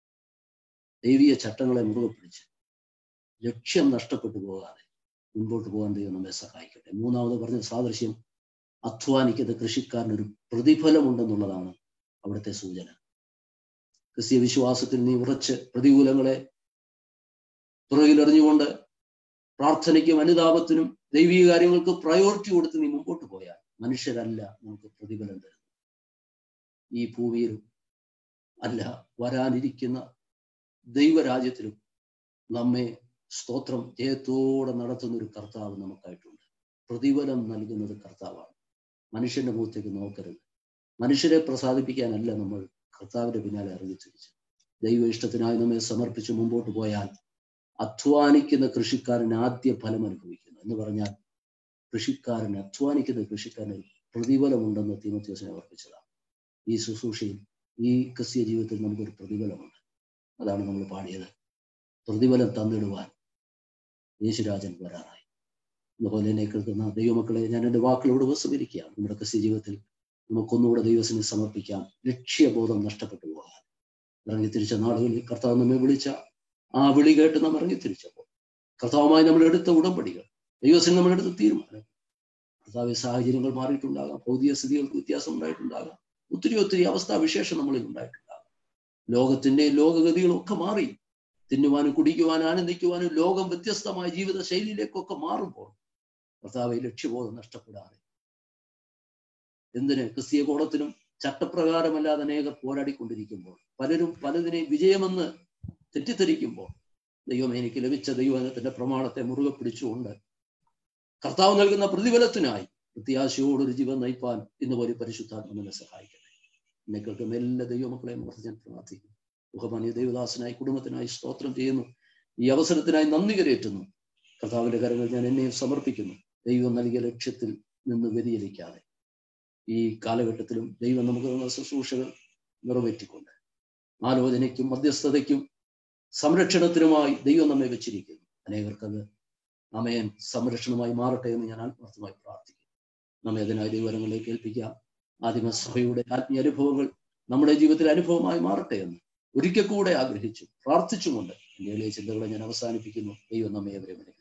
S1: ദൈവീയ ചട്ടങ്ങളെ മുറുകെ പിടിച്ച് ലക്ഷ്യം നഷ്ടപ്പെട്ടു പോകാതെ മുൻപോട്ട് പോകാൻ ദൈവം നമ്മെ സഹായിക്കട്ടെ മൂന്നാമത് പറഞ്ഞ സാദൃശ്യം അധ്വാനിക്കുന്ന കൃഷിക്കാരനൊരു പ്രതിഫലമുണ്ടെന്നുള്ളതാണ് അവിടുത്തെ സൂചന ക്രിസ്തീയ വിശ്വാസത്തിൽ നീ ഉറച്ച് പ്രതികൂലങ്ങളെ പുറകിലെറിഞ്ഞുകൊണ്ട് പ്രാർത്ഥനയ്ക്കും അനുതാപത്തിനും ദൈവീക കാര്യങ്ങൾക്ക് പ്രയോറിറ്റി കൊടുത്ത് നീ മുമ്പോട്ട് പോയാൽ മനുഷ്യരല്ല നമുക്ക് പ്രതിഫലം തരുന്നത് ഈ ഭൂമിയിലും അല്ല വരാനിരിക്കുന്ന ദൈവരാജ്യത്തിലും നമ്മെ സ്തോത്രം ജയത്തോടെ നടത്തുന്ന ഒരു കർത്താവ് നമുക്കായിട്ടുണ്ട് പ്രതിഫലം നൽകുന്നത് കർത്താവാണ് മനുഷ്യന്റെ മുഖത്തേക്ക് നോക്കരുത് മനുഷ്യരെ പ്രസാദിപ്പിക്കാനല്ല നമ്മൾ കർത്താവിന്റെ പിന്നാലെ ഇറങ്ങി തിരിച്ച് ദൈവ ഇഷ്ടത്തിനായി നമ്മെ സമർപ്പിച്ച് മുമ്പോട്ട് പോയാൽ അധ്വാനിക്കുന്ന കൃഷിക്കാരൻ ആദ്യ ഫലം അനുഭവിക്കുന്നു എന്ന് പറഞ്ഞാൽ കൃഷിക്കാരൻ അധ്വാനിക്കുന്ന കൃഷിക്കാരന് പ്രതിഫലമുണ്ടെന്ന് തീമത്യോസിനെ ഓർപ്പിച്ചതാണ് ഈ ശുശ്രൂഷയിൽ ഈ ക്രിസ്തീയ ജീവിതത്തിൽ നമുക്കൊരു പ്രതിഫലമുണ്ട് അതാണ് നമ്മൾ പാടിയത് പ്രതിഫലം തന്നിടുവാൻ യേശുരാജൻ വരാറായി അതുപോലെ എന്നെ കേൾക്കുന്ന ദൈവമക്കളെ ഞാൻ എൻ്റെ വാക്കുകളോട് ഉപസംഹരിക്കുകയാണ് നമ്മുടെ ക്രിസ്ത്യ ജീവിതത്തിൽ നമുക്കൊന്നുകൂടെ ദൈവത്തിന് സമർപ്പിക്കാം ലക്ഷ്യബോധം നഷ്ടപ്പെട്ടു പോകാൻ ഇറങ്ങി തിരിച്ച നാളുകളിൽ കർത്താവ് നമ്മെ വിളിച്ച ആ വിളി കേട്ട് നാം ഇറങ്ങി തിരിച്ചപ്പോൾ കർത്താവുമായി നമ്മൾ എടുത്ത ഉടമ്പടികൾ ദൈവത്തിന് നമ്മൾ എടുത്ത തീരുമാനം കർത്താവ് സാഹചര്യങ്ങൾ മാറിയിട്ടുണ്ടാകാം ഭൗതിക സ്ഥിതികൾക്ക് വ്യത്യാസം ഉണ്ടായിട്ടുണ്ടാകാം ഒത്തിരി ഒത്തിരി അവസ്ഥാവിശേഷം നമ്മളിൽ ഉണ്ടായിട്ടുണ്ടാകാം ലോകത്തിന്റെ ലോകഗതികളും ഒക്കെ മാറി തിന്നുവാനും കുടിക്കുവാനും ആനന്ദിക്കുവാനും ലോകം വ്യത്യസ്തമായ ജീവിത ശൈലിയിലേക്കൊക്കെ മാറുമ്പോൾ കർത്താവ് ലക്ഷ്യബോധം നഷ്ടപ്പെടാതെ എന്തിന് ക്രിസ്തീയ കോളത്തിനും ചട്ടപ്രകാരമല്ലാതെ അനേകർ പോരാടിക്കൊണ്ടിരിക്കുമ്പോൾ പലരും പലതിനെ വിജയമെന്ന് തെറ്റിദ്ധരിക്കുമ്പോൾ ദൈവം എനിക്ക് ലഭിച്ച ദൈവത്തിന്റെ പ്രമാണത്തെ മുറുകെ പിടിച്ചുകൊണ്ട് കർത്താവ് നൽകുന്ന പ്രതിഫലത്തിനായി പ്രത്യാശയോടൊരു ജീവൻ നയിപ്പാൻ ഇന്ന് പോലെ പരിശുദ്ധാത്മനെ സഹായിക്കട്ടെ എന്നെ കേൾക്കുന്ന എല്ലാ ദൈവമക്കളെയും ഓർത്ത് ഞാൻ പ്രാർത്ഥിക്കുന്നു മുഖമാന്യ ദൈവദാസനായി കുടുംബത്തിനായി സ്തോത്രം ചെയ്യുന്നു ഈ അവസരത്തിനായി നന്ദി കരയേറ്റുന്നു കർത്താവിന്റെ കരങ്ങൾ ഞാൻ എന്നെയും സമർപ്പിക്കുന്നു ദൈവം നൽകിയ ലക്ഷ്യത്തിൽ നിന്ന് വ്യതിചലിക്കാതെ ഈ കാലഘട്ടത്തിലും ദൈവം നമുക്ക് തന്ന ശുശ്രൂഷകൾ നിറവേറ്റിക്കൊണ്ട് ആലോചനയ്ക്കും മധ്യസ്ഥതയ്ക്കും സംരക്ഷണത്തിനുമായി ദൈവം നമ്മെ വെച്ചിരിക്കുന്നു അനേകർക്കത് അമയൻ സംരക്ഷണമായി മാറട്ടെ എന്ന് ഞാൻ ആത്മാർത്ഥമായി പ്രാർത്ഥിക്കുന്നു നമ്മെ അതിനായി ദൈവങ്ങളിലേക്ക് ഏൽപ്പിക്കാം ആദിമസഭയുടെ ആത്മീയ അനുഭവങ്ങൾ നമ്മുടെ ജീവിതത്തിൽ അനുഭവമായി മാറട്ടെ എന്ന് ഒരിക്കൽ കൂടെ ആഗ്രഹിച്ചു പ്രാർത്ഥിച്ചുകൊണ്ട് എൻ്റെ എളിയ ചിന്തകളെ ഞാൻ അവസാനിപ്പിക്കുന്നു ദൈവം നമ്മെ അവരെ